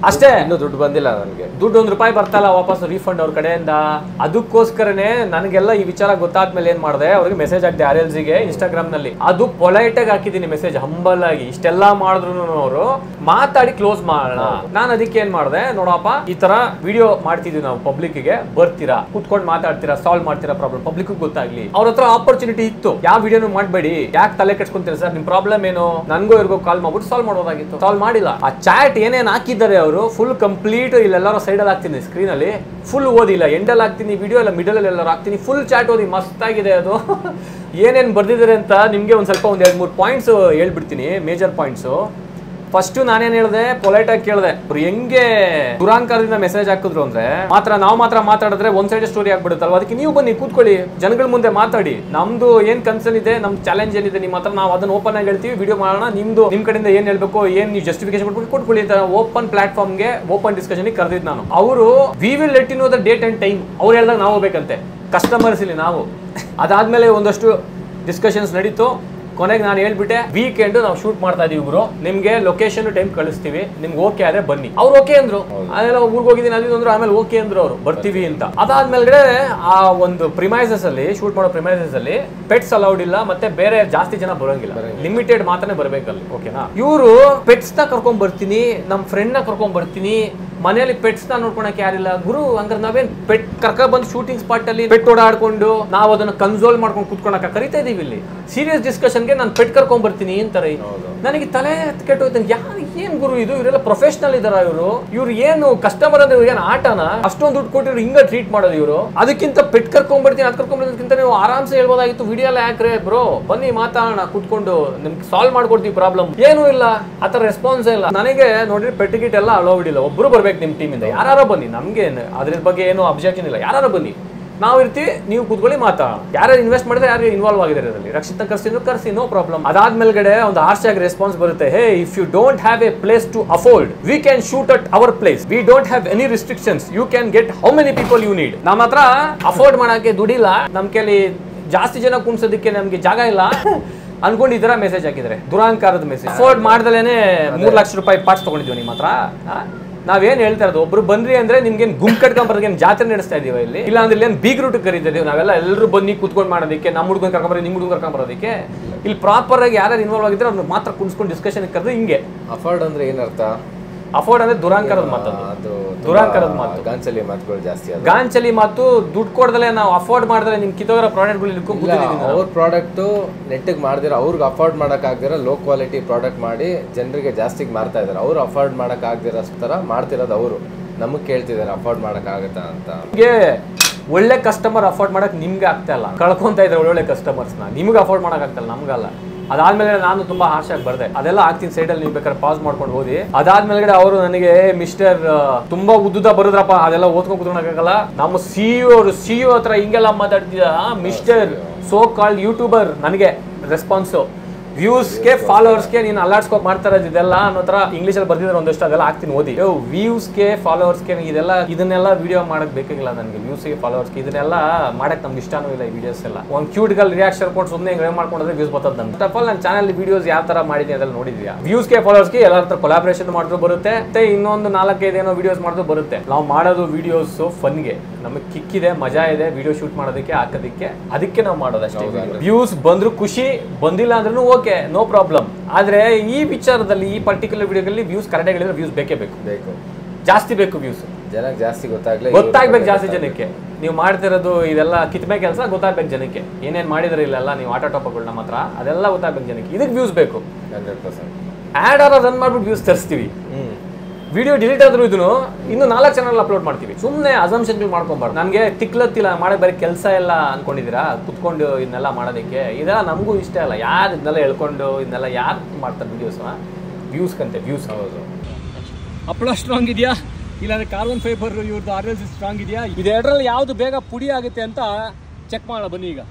S1: ಅಷ್ಟೇ
S3: ಇನ್ನೂ ದುಡ್ಡು ಬಂದಿಲ್ಲ ನನಗೆ
S1: ದುಡ್ಡು ಒಂದ್ ರೂಪಾಯಿ ಬರ್ತಲ್ಲ ವಾಪಸ್ ರೀಫಂಡ್ ಅವ್ರ ಕಡೆಯಿಂದ ಅದಕ್ಕೋಸ್ಕರನೇ ನನಗೆಲ್ಲ ಈ ವಿಚಾರ ಗೊತ್ತಾದ್ಮೇಲೆ ಏನ್ ಮಾಡಿದೆ ಅವ್ರಿಗೆ ಮೆಸೇಜ್ ಹಾಕಿದೆ ಆರ್ ಎಲ್ ಗೆ ಇನ್ಸ್ಟಾಗ್ರಾಮ್ ನಲ್ಲಿ ಅದು ಪೊಲೈಟ್ ಆಗಿ ಹಾಕಿದ್ದೀನಿ ಮೆಸೇಜ್ ಹಂಬಲ್ ಆಗಿ ಇಷ್ಟೆಲ್ಲಾ ಮಾಡಿದ್ರು ಅವರು ಮಾತಾಡಿ ಕ್ಲೋಸ್ ಮಾಡೋಣ ನಾನು ಅದಕ್ಕೆ ಏನ್ ಮಾಡಿದೆ ನೋಡಪ್ಪ ಈ ತರ ವಿಡಿಯೋ ಮಾಡ್ತಿದೀವಿ ನಾವು ಪಬ್ಲಿಕ್ ಗೆ ಬರ್ತೀರಾ ಕುತ್ಕೊಂಡು ಮಾತಾಡ್ತೀರಾ ಸಾಲ್ವ್ ಮಾಡ್ತೀರಾ ಪ್ರಾಬ್ಲಮ್ ಪಬ್ಲಿಕ್ ಗೊತ್ತಾಗ್ಲಿ ಅವ್ರ ಹತ್ರ ಆಪರ್ಚುನಿಟಿ ಇತ್ತು ಯಾವ ವಿಡಿಯೋನು ಮಾಡಬೇಡಿ ಯಾಕೆ ತಲೆ ಕೆಡ್ಸ್ಕೊಂತೀರಾ ಸರ್ ನಿಮ್ ಪ್ರಾಬ್ಲಮ್ ಏನು ನನ್ಗೂ ಇರ್ಗೋ ಕಾಲ್ ಮಾಡ್ಬಿಟ್ಟು ಸಾಲ್ವ್ ಮಾಡೋದಾಗಿತ್ತು ಸಾಲ್ವ್ ಮಾಡಿಲ್ಲ ಆ ಚಾಟ್ ಏನೇನ್ ಹಾಕಿದ್ದಾರೆ ಅವರು ಫುಲ್ ಕಂಪ್ಲೀಟ್ ಇಲ್ಲೆಲ್ಲರೂ ಸೈಡಲ್ಲಿ ಹಾಕ್ತೀನಿ ಸ್ಕ್ರೀನ್ ಅಲ್ಲಿ ಫುಲ್ ಓದಿಲ್ಲ ಎಂಡಲ್ಲಿ ಹಾಕ್ತೀನಿ ವಿಡಿಯೋ ಎಲ್ಲ ಮಿಡಲ್ ಅಲ್ಲಿ ಎಲ್ಲರೂ ಹಾಕ್ತೀನಿ ಫುಲ್ ಚಾಟ್ ಓದಿ ಮಸ್ತಾಗಿದೆ ಅದು ಏನೇನ್ ಬರ್ದಿದ್ದಾರೆ ಅಂತ ನಿಮ್ಗೆ ಒಂದ್ ಸ್ವಲ್ಪ ಒಂದ್ ಎರಡ್ ಮೂರು ಪಾಯಿಂಟ್ಸ್ ಹೇಳ್ಬಿಡ್ತೀನಿ ಮೇಜರ್ ಪಾಯಿಂಟ್ಸ್ ಫಸ್ಟ್ ನಾನೇನ್ ಹೇಳ್ದೆ ಪೊಲೈಟ್ ಆಗಿ ಕೇಳ್ದೆ ಅವ್ರು ಹೆಂಗೆ ದುರಾಂಕಾರದಿಂದ ಮೆಸೇಜ್ ಹಾಕಿದ್ರು ಅಂದ್ರೆ ಮಾತ್ರ ನಾವು ಮಾತ್ರ ಮಾತಾಡಿದ್ರೆ ಒಂದ್ ಸೈಡ್ ಸ್ಟೋರಿ ಆಗ್ಬಿಡುತ್ತಲ್ವ ಅದಕ್ಕೆ ನೀವು ಬನ್ನಿ ಕೂತ್ಕೊಳ್ಳಿ ಜನಗಳ ಮುಂದೆ ಮಾತಾಡಿ ನಮ್ದು ಏನ್ ಕನ್ಸರ್ನ್ ಇದೆ ನಮ್ ಚಾಲೆಂಜ್ ಏನಿದೆ ನಿಮ್ಮ ಹತ್ರ ನಾವು ಅದನ್ನ ಓಪನ್ ಆಗಿ ಹೇಳ್ತೀವಿ ವಿಡಿಯೋ ಮಾಡೋಣ ನಿಮ್ದು ನಿಮ್ ಕಡೆಯಿಂದ ಏನ್ ಹೇಳ್ಬೇಕು ಏನ್ ನೀವು ಜಸ್ಟಿಫಿಕೇಶನ್ ಕೊಟ್ಬಿಟ್ಟು ಕೊಟ್ಕೊಳ್ಳಿ ಅಂತ ಓಪನ್ ಪ್ಲಾಟ್ಫಾರ್ಮ್ ಗೆ ಓಪನ್ ಡಿಸ್ಕಷನ್ ಕರೆದಿದ್ದು ನಾನು ಅವರು we will let in the date and time ಅವ್ರು ಹೇಳ್ದಾಗ ನಾವು ಹೋಗ್ಬೇಕಂತೆ ಕಸ್ಟಮರ್ಸ್ ಇಲ್ಲಿ ನಾವು ಅದಾದ್ಮೇಲೆ ಒಂದಷ್ಟು ಡಿಸ್ಕಷನ್ಸ್ ನಡೀತು ಕೊನೆಗೆ ನಾನು ಹೇಳ್ಬಿಟ್ಟೆ ವೀಕೆಂಡ್ ನಾವು ಶೂಟ್ ಮಾಡ್ತಾ ಇದೀವಿ ಗುರು ನಿಮ್ಗೆ ಲೊಕೇಶನ್ ಟೈಮ್ ಕಳಿಸ್ತೀವಿ ನಿಮ್ಗೆ ಓಕೆ ಆದ್ರೆ ಬನ್ನಿ ಅವ್ರು ಓಕೆ ಅಂದ್ರು ಅದೆಲ್ಲ ಊರಿಗೆ ಹೋಗಿದ್ದೀನಿ ಅದು ಇದು ಅಂದ್ರು ಆಮೇಲೆ ಓಕೆ ಅಂದ್ರು ಅವರು ಬರ್ತೀವಿ ಅಂತ ಅದಾದ್ಮೇಲೆ ಆ ಒಂದು ಪ್ರಿಮೈಸಸ್ ಅಲ್ಲಿ ಶೂಟ್ ಮಾಡೋ ಪ್ರಿಮೈಸಸ್ ಅಲ್ಲಿ ಪೆಟ್ಸ್ ಅಲೌಡ್ ಇಲ್ಲ ಮತ್ತೆ ಬೇರೆ ಜಾಸ್ತಿ ಜನ ಬರೋಂಗಿಲ್ಲ ಲಿಮಿಟೆಡ್ ಮಾತ್ರನೇ ಬರ್ಬೇಕಲ್ಲಿ ಓಕೆನಾ ಇವರು ಪೆಟ್ಸ್ ನ ಕರ್ಕೊಂಡ್ ಬರ್ತೀನಿ ನಮ್ಮ ಫ್ರೆಂಡ್ ನ ಕರ್ಕೊಂಡ್ ಬರ್ತೀನಿ ಮನೆಯಲ್ಲಿ ಪೆಟ್ಸ್ ನ ನೋಡ್ಕೊಳಕ್ ಯಾರಿಲ್ಲ ಗುರು ಹಂಗಾರೆ ನಾವೇನ್ ಪೆಟ್ ಕರ್ಕ ಬಂದು ಶೂಟಿಂಗ್ ಸ್ಪಾಟ್ ಅಲ್ಲಿ ಪೆಟ್ ಓಡಾಡ್ಕೊಂಡು ನಾವು ಅದನ್ನ ಕನ್ಸೋಲ್ ಮಾಡ್ಕೊಂಡು ಕುತ್ಕೊಳಕ ಕರಿತಾ ಇದೀವಿ ಇಲ್ಲಿ ಸೀರಿಯಸ್ ಡಿಸ್ಕಷನ್ಗೆ ನಾನು ಪೆಟ್ ಕರ್ಕೊಂಡ್ ಬರ್ತೀನಿ ಅಂತಾರೆ ನನಗೆ ತಲೆ ಕೆಟ್ಟೋಯ್ತು ಯಾರು ಏನ್ ಗುರು ಇದು ಇವರೆಲ್ಲ ಪ್ರೊಫೆಷನಲ್ ಇದಾರ ಇವರು ಇವ್ರು ಏನು ಕಸ್ಟಮರ್ ಅಂದ್ರೆ ಏನು ಆಟನ ಅಷ್ಟೊಂದು ದುಡ್ಡು ಕೊಟ್ಟಿದ್ರು ಹಿಂಗ ಟ್ರೀಟ್ ಮಾಡೋದು ಇವರು ಅದಕ್ಕಿಂತ ಪೆಟ್ ಕರ್ಕೊಂಡ್ ಬರ್ತೀನಿ ಅದ್ ಕರ್ಕೊಂಡ್ ಬರ್ತೀನಿ ನೀವು ಆರಾಮ್ಸೆ ಹೇಳ್ಬೋದಾಗಿತ್ತು ವಿಡಿಯೋ ಎಲ್ಲ ಯಾಕ್ರೆ ಬ್ರೋ ಬನ್ನಿ ಮಾತಾಡೋಣ ಕುತ್ಕೊಂಡು ನಿಮ್ಗೆ ಸಾಲ್ವ್ ಮಾಡ್ಕೊಡ್ತೀವಿ ಪ್ರಾಬ್ಲಮ್ ಏನೂ ಇಲ್ಲ ಆತರ ರೆಸ್ಪಾನ್ಸ್ ಇಲ್ಲ ನನಗೆ ನೋಡ್ರಿ ಪೆಟ್ ಗಿಟ್ ಎಲ್ಲ ಅಲೌಡ್ ಇಲ್ಲ ಒಬ್ರು ಬರ್ಬೇಕು ನಿಮ್ ಟೀಮಿಂದ ಯಾರು ಬನ್ನಿ ನಮ್ಗೆ ಏನು ಅದ್ರ ಬಗ್ಗೆ ಏನು ಅಬ್ಜೆಕ್ಷನ್ ಇಲ್ಲ ಯಾರು ಬನ್ನಿ ನಾವು ಇರ್ತೀವಿ ನೀವು ಕೂತ್ಕೊಳ್ಳಿ ಮಾತಾಡೋಣ ಯಾರು ಇನ್ವೆಸ್ಟ್ ಮಾಡಿದ್ರೆ ಯಾರು ಇನ್ವಾಲ್ವ್ ಆಗಿದ್ದಾರೆ ಅದರಲ್ಲಿ ರಕ್ಷಿತ ಕರ್ಸಿದ್ರು ಕರ್ಸಿ ನೋ ಪ್ರಾಬ್ಲಮ್ ಅದಾದ್ಮೇಲ್ಗಡೆ ಒಂದು ಆರ್ಚ್ ಆಗಿ ರೆಸ್ಪಾನ್ಸ್ ಬರುತ್ತೆ hey if you don't have a place to afford we can shoot at our place we don't have any restrictions you can get how many people you need ನಮ್ಮ ಹತ್ರ afford ಮಾಡಕ್ಕೆ ದುಡಿಲ್ಲ ನಮ್ ಕೈಲಿ ಜಾಸ್ತಿ ಜನ ಕುಣ್ಸೋದಕ್ಕೆ ನಮ್ಗೆ ಜಾಗ ಇಲ್ಲ ಅನ್ಕೊಂಡು ಈ ತರ ಮೆಸೇಜ್ ಹಾಕಿದ್ರೆ ದುರಾಂಕಾರದ ಮೆಸೇಜ್ ಅಫೋರ್ಡ್ ಮಾಡ್ದಲೇನೆ ಮೂರ್ ಲಕ್ಷ ರೂಪಾಯಿ ಪಾರ್ಟ್ಸ್ ತಗೊಂಡಿದ್ವಿ ನಿಮ್ಮ ಹತ್ರ ಆ? ನಾವೇನ್ ಹೇಳ್ತಾ ಇರೋದು ಒಬ್ರು ಬಂದ್ರಿ ಅಂದ್ರೆ ನಿಮ್ಗೆ ಗುಂಪ್ ಕಟ್ಕೊಂಡ್ ಏನ್ ಜಾತ್ರೆ ನಡೆಸ್ತಾ ಇದೀವ ಇಲ್ಲಿ ಇಲ್ಲ ಅಂದ್ರೆ ಏನ್ ಬೀಗ್ ರೂಟ್ ಕರೀತಿದೀವಿ ನಾವೆಲ್ಲ ಎಲ್ಲರೂ ಬನ್ನಿ ಕುತ್ಕೊಂಡು ಮಾಡೋದಕ್ಕೆ ನಮ್ಮ ಹುಡುಗನ್ ಕರ್ಕೊಂಬರೋದು ನಿಮ್ಮ ಹುಡುಗನ್ ಕರ್ಕೊಂಡ್ ಬರೋದಕ್ಕೆ ಇಲ್ಲಿ ಪ್ರಾಪರ್ ಆಗಿ ಯಾರು ಇನ್ವಾಲ್ವ್ ಆಗಿದ್ರೆ ಅವ್ರನ್ನ ಮಾತ್ರ ಕುಣಿಸ್ಕೊಂಡು ಡಿಸ್ಕಷನ್ ಕರೆದು ಹಿಂಗೆ
S3: ಅಫೋರ್ಡ್ ಅಂದ್ರೆ ಏನರ್ಥ
S1: ಅಫೋರ್ಡ್ ಅಂದ್ರೆ ದುರಾಂಕಾರದ ಮಾತದು
S3: ಅದು
S1: ದುರಾಂಕಾರದ ಮಾತು.
S3: ಗಾಂಚಲಿ ಮಾತುಗಳು ಜಾಸ್ತಿ ಅದು
S1: ಗಾಂಚಲಿ ಮಾತು ದುಡ್ಡು ಕೊಡ್ದಲೆ ನಾವು ಅಫೋರ್ಡ್ ಮಾಡಿದ್ರೆ ನಿಮ್ ಕಿತ್ತೋಗಿರೋ ಪ್ರಾಡಕ್ಟ್ಗಳು
S3: ಇಲ್ಲ
S1: ಇಟ್ಕೊಂಡು
S3: ಅವ್ರ ಪ್ರಾಡಕ್ಟು ನೆಟ್ಟಿಗೆ ಮಾಡ್ದಿರ ಅವ್ರಿಗೆ ಅಫೋರ್ಡ್ ಮಾಡಕ್ ಆಗ್ದಿರ ಲೋ ಕ್ವಾಲಿಟಿ ಪ್ರಾಡಕ್ಟ್ ಮಾಡಿ ಜನರಿಗೆ ಜಾಸ್ತಿಗೆ ಮಾರ್ತಾ ಇದಾರೆ ಅವ್ರು ಅಫೋರ್ಡ್ ಮಾಡಕ್ ಆಗ್ದಿರೋ ಥರ ಮಾಡ್ತಿರೋದು ಅವರು ನಮಗೆ ಕೇಳ್ತಿದ್ದಾರೆ ಅಫೋರ್ಡ್ ಮಾಡಕ್ ಆಗತ್ತಾ ಅಂತ
S1: ನಿಮ್ಗೆ ಒಳ್ಳೆ ಕಸ್ಟಮರ್ ಅಫೋರ್ಡ್ ಮಾಡಕ್ ನಿಮ್ಗೆ ಆಗ್ತಾ ಇಲ್ಲ ಕಳ್ಕೊಂತ ಇದ್ರೆ ಒಳ್ಳೊಳ್ಳೆ ಕಸ್ಟಮರ್ಸ್ನ ನಿಮ್ಗೆ ಅಫೋರ್ಡ್ ಮಾಡಕ್ ಆಗ್ತಾ ಇಲ್ಲ ನಮ್ಗಲ್ಲ ಅದಾದ್ಮೇಲೆ ನಾನು ತುಂಬಾ ಹಾರ್ಶ್ ಆಗಿ ಬರ್ದೆ ಅದೆಲ್ಲ ಆಗ್ತೀನಿ ಸೈಡಲ್ಲಿ ನೀವು ಬೇಕಾದ್ರೆ ಪಾಸ್ ಮಾಡ್ಕೊಂಡು ಓದಿ ಅದಾದ್ಮೇಲೆ ಅವರು ನನಗೆ ಮಿಸ್ಟರ್ ತುಂಬಾ ಉದ್ದುದ ಬರುದ್ರಪ್ಪ ಅದೆಲ್ಲ ಓದ್ಕೊಂಡು ಕುತ್ಕೊಳಕ್ಕಾಗಲ್ಲ ನಮ್ಮ ಸಿ ಅವರು ಸಿ ಹತ್ರ ಹಿಂಗೆಲ್ಲ ಮಾತಾಡ್ತಿದ್ದ ಮಿಸ್ಟರ್ ಸೋ ಕಾಲ್ಡ್ ಯೂಟ್ಯೂಬರ್ ನನಗೆ ರೆಸ್ಪಾನ್ಸು ವ್ಯೂಸ್ಗೆ ಫಾಲೋವರ್ಸ್ಗೆ ನೀನು ಅಲಾಟ್ಸ್ಕೋಪ್ ಮಾಡ್ತಾ ಇರೋದು ಇದೆಲ್ಲ ಅನ್ನೋ ಥರ ಇಂಗ್ಲೀಷಲ್ಲಿ ಬರ್ದಿದ್ರೆ ಒಂದಷ್ಟು ಅದೆಲ್ಲ ಹಾಕ್ತೀನಿ ಓದಿ ವ್ಯೂಸ್ಗೆ ಫಾಲೋವರ್ಸ್ಗೆ ಇದೆಲ್ಲ ಇದನ್ನೆಲ್ಲ ವಿಡಿಯೋ ಮಾಡಕ್ ಬೇಕಾಗಿಲ್ಲ ನನಗೆ ವ್ಯೂಸ್ಗೆ ಫಾಲೋವರ್ಸ್ಗೆ ಇದನ್ನೆಲ್ಲ ಮಾಡಕ್ ನಮ್ಗೆ ಇಷ್ಟನೂ ಇಲ್ಲ ಈ ವಿಡಿಯೋಸ್ ಎಲ್ಲ ಒಂದು ಕ್ಯೂಟ್ ಗಲ್ ರಿಯಾಕ್ಷನ್ ಕೊಟ್ಟು ಸುಮ್ಮನೆ ಹಿಂಗೆ ಮಾಡ್ಕೊಂಡ್ರೆ ವ್ಯೂಸ್ ಬರ್ತದೆ ನಮ್ಗೆ ಫಸ್ಟ್ ಆಫ್ ಆಲ್ ನನ್ನ ಚಾನಲ್ ವಿಡಿಯೋಸ್ ಯಾವ ಥರ ಮಾಡಿದ್ದೀನಿ ಅದೆಲ್ಲ ನೋಡಿದ್ಯಾ ವ್ಯೂಸ್ಗೆ ಫಾಲೋವರ್ಸ್ಗೆ ಎಲ್ಲರ ಹತ್ರ ಕೊಲಾಬ್ರೇಷನ್ ಮಾಡಿದ್ರು ಬರುತ್ತೆ ಮತ್ತೆ ಇನ್ನೊಂದು ನಾಲ್ಕೈದು ಏನೋ ವಿಡಿಯೋಸ್ ಮಾಡಿದ್ರು ಬರುತ್ತೆ ನಾವು ಮಾಡೋದು ವಿಡಿಯೋಸ್ ಫನ್ಗೆ ನಮಗೆ ಕಿಕ್ಕಿದೆ ಮಜಾ ಇದೆ ವಿಡಿಯೋ ಶೂಟ್ ಮಾಡೋದಕ್ಕೆ ಹಾಕೋದಕ್ಕೆ ಅದಕ್ಕೆ ನಾವು ಮಾಡೋದು ಅಷ್ಟೇ ವ್ಯೂಸ್ ಬಂದ್ರು ಖುಷಿ ಬಂದಿಲ್ಲ ಅಂದ್ರೂ ಓಕೆ ನೋ ಪ್ರಾಬ್ಲಮ್ ಆದ್ರೆ ಈ ವಿಚಾರದಲ್ಲಿ ಈ ಪರ್ಟಿಕ್ಯುಲರ್ ವಿಡಿಯೋದಲ್ಲಿ ವ್ಯೂಸ್ ಕರೆಕ್ಟಾಗಿ ಹೇಳಿದ್ರೆ ವ್ಯೂಸ್ ಬೇಕೇ ಬೇಕು
S3: ಬೇಕು
S1: ಜಾಸ್ತಿ ಬೇಕು ವ್ಯೂಸ್
S3: ಜನಕ್ಕೆ ಜಾಸ್ತಿ ಗೊತ್ತಾಗ್ಲಿ
S1: ಗೊತ್ತಾಗ್ಬೇಕು ಜಾಸ್ತಿ ಜನಕ್ಕೆ ನೀವು ಮಾಡ್ತಿರೋದು ಇದೆಲ್ಲ ಕಿತ್ಮೆ ಕೆಲಸ ಗೊತ್ತಾಗ್ಬೇಕು ಜನಕ್ಕೆ ಏನೇನ್ ಮಾಡಿದ್ರೆ ಇಲ್ಲೆಲ್ಲ ನೀವು ಆಟೋ ಟಾಪಗಳು ನಮ್ಮ ಹತ್ರ ಅದೆಲ್ಲ ಗೊತ್ತಾಗ್ಬೇಕು ಜನಕ್ಕೆ ಇದಕ್ಕೆ ವ್ಯೂಸ್ ಬೇಕು
S3: ಹಂಡ್ರೆಡ್ ಪರ್ಸೆಂಟ್
S1: ಆಡ್ ಆರ ರನ್ ಮಾಡ್ಬಿಟ್ಟು ವ್ಯೂಸ್ ತರಿಸ್ತೀವಿ
S3: ಹ್ಮ್
S1: ವಿಡಿಯೋ ಡಿಲೀಟ್ ಆದ್ರೂ ಇದನ್ನು ಇನ್ನು ನಾಲ್ಕು ಚಾನಲ್ ಅಪ್ಲೋಡ್ ಮಾಡ್ತೀವಿ ಸುಮ್ಮನೆ ಅಸಂಪ್ಷನ್ಗಳು ಮಾಡ್ಕೊಂಬಾರ್ದು ನನಗೆ ತಿಕ್ಲತ್ತಿಲ್ಲ ಮಾಡಕ್ಕೆ ಬರೀ ಕೆಲಸ ಎಲ್ಲ ಅನ್ಕೊಂಡಿದ್ದೀರಾ ಕುತ್ಕೊಂಡು ಇದನ್ನೆಲ್ಲ ಮಾಡೋದಕ್ಕೆ ಇದೆಲ್ಲ ನಮಗೂ ಇಷ್ಟ ಇಲ್ಲ ಯಾರು ಇದನ್ನೆಲ್ಲ ಹೇಳ್ಕೊಂಡು ಇದನ್ನೆಲ್ಲ ಯಾರು ಮಾಡ್ತಾರೆ ವಿಡಿಯೋಸ್ನ ವ್ಯೂಸ್ ಕಂತೆ ವ್ಯೂಸ್
S3: ಹೌದು
S1: ಅಪ್ಲೋಡ್ ಸ್ಟ್ರಾಂಗ್ ಇದೆಯಾ ಇಲ್ಲಾಂದ್ರೆ ಕಾರ್ಬನ್ ಫೈಬರ್ ಇವ್ರದ್ದು ಆರ್ ಎಲ್ ಸ್ಟ್ರಾಂಗ್ ಇದೆಯಾ ಇದೆರಡರಲ್ಲಿ ಯಾವುದು ಬೇಗ ಪುಡಿ ಆಗುತ್ತೆ ಅಂತ ಚೆಕ್ ಮಾಡೋಣ ಬನ್ನಿ ಈಗ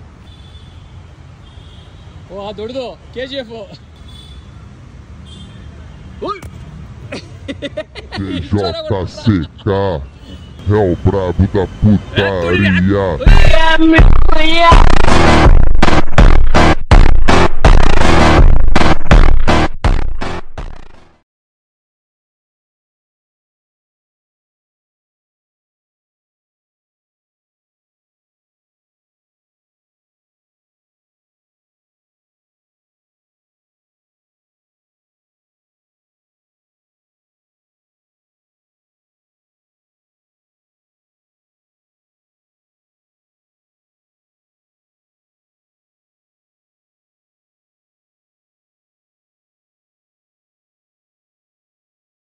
S1: ಓ ಆ ದೊಡ್ಡದು K G F
S2: TJCK é o brabo da putaria.
S4: Yeah,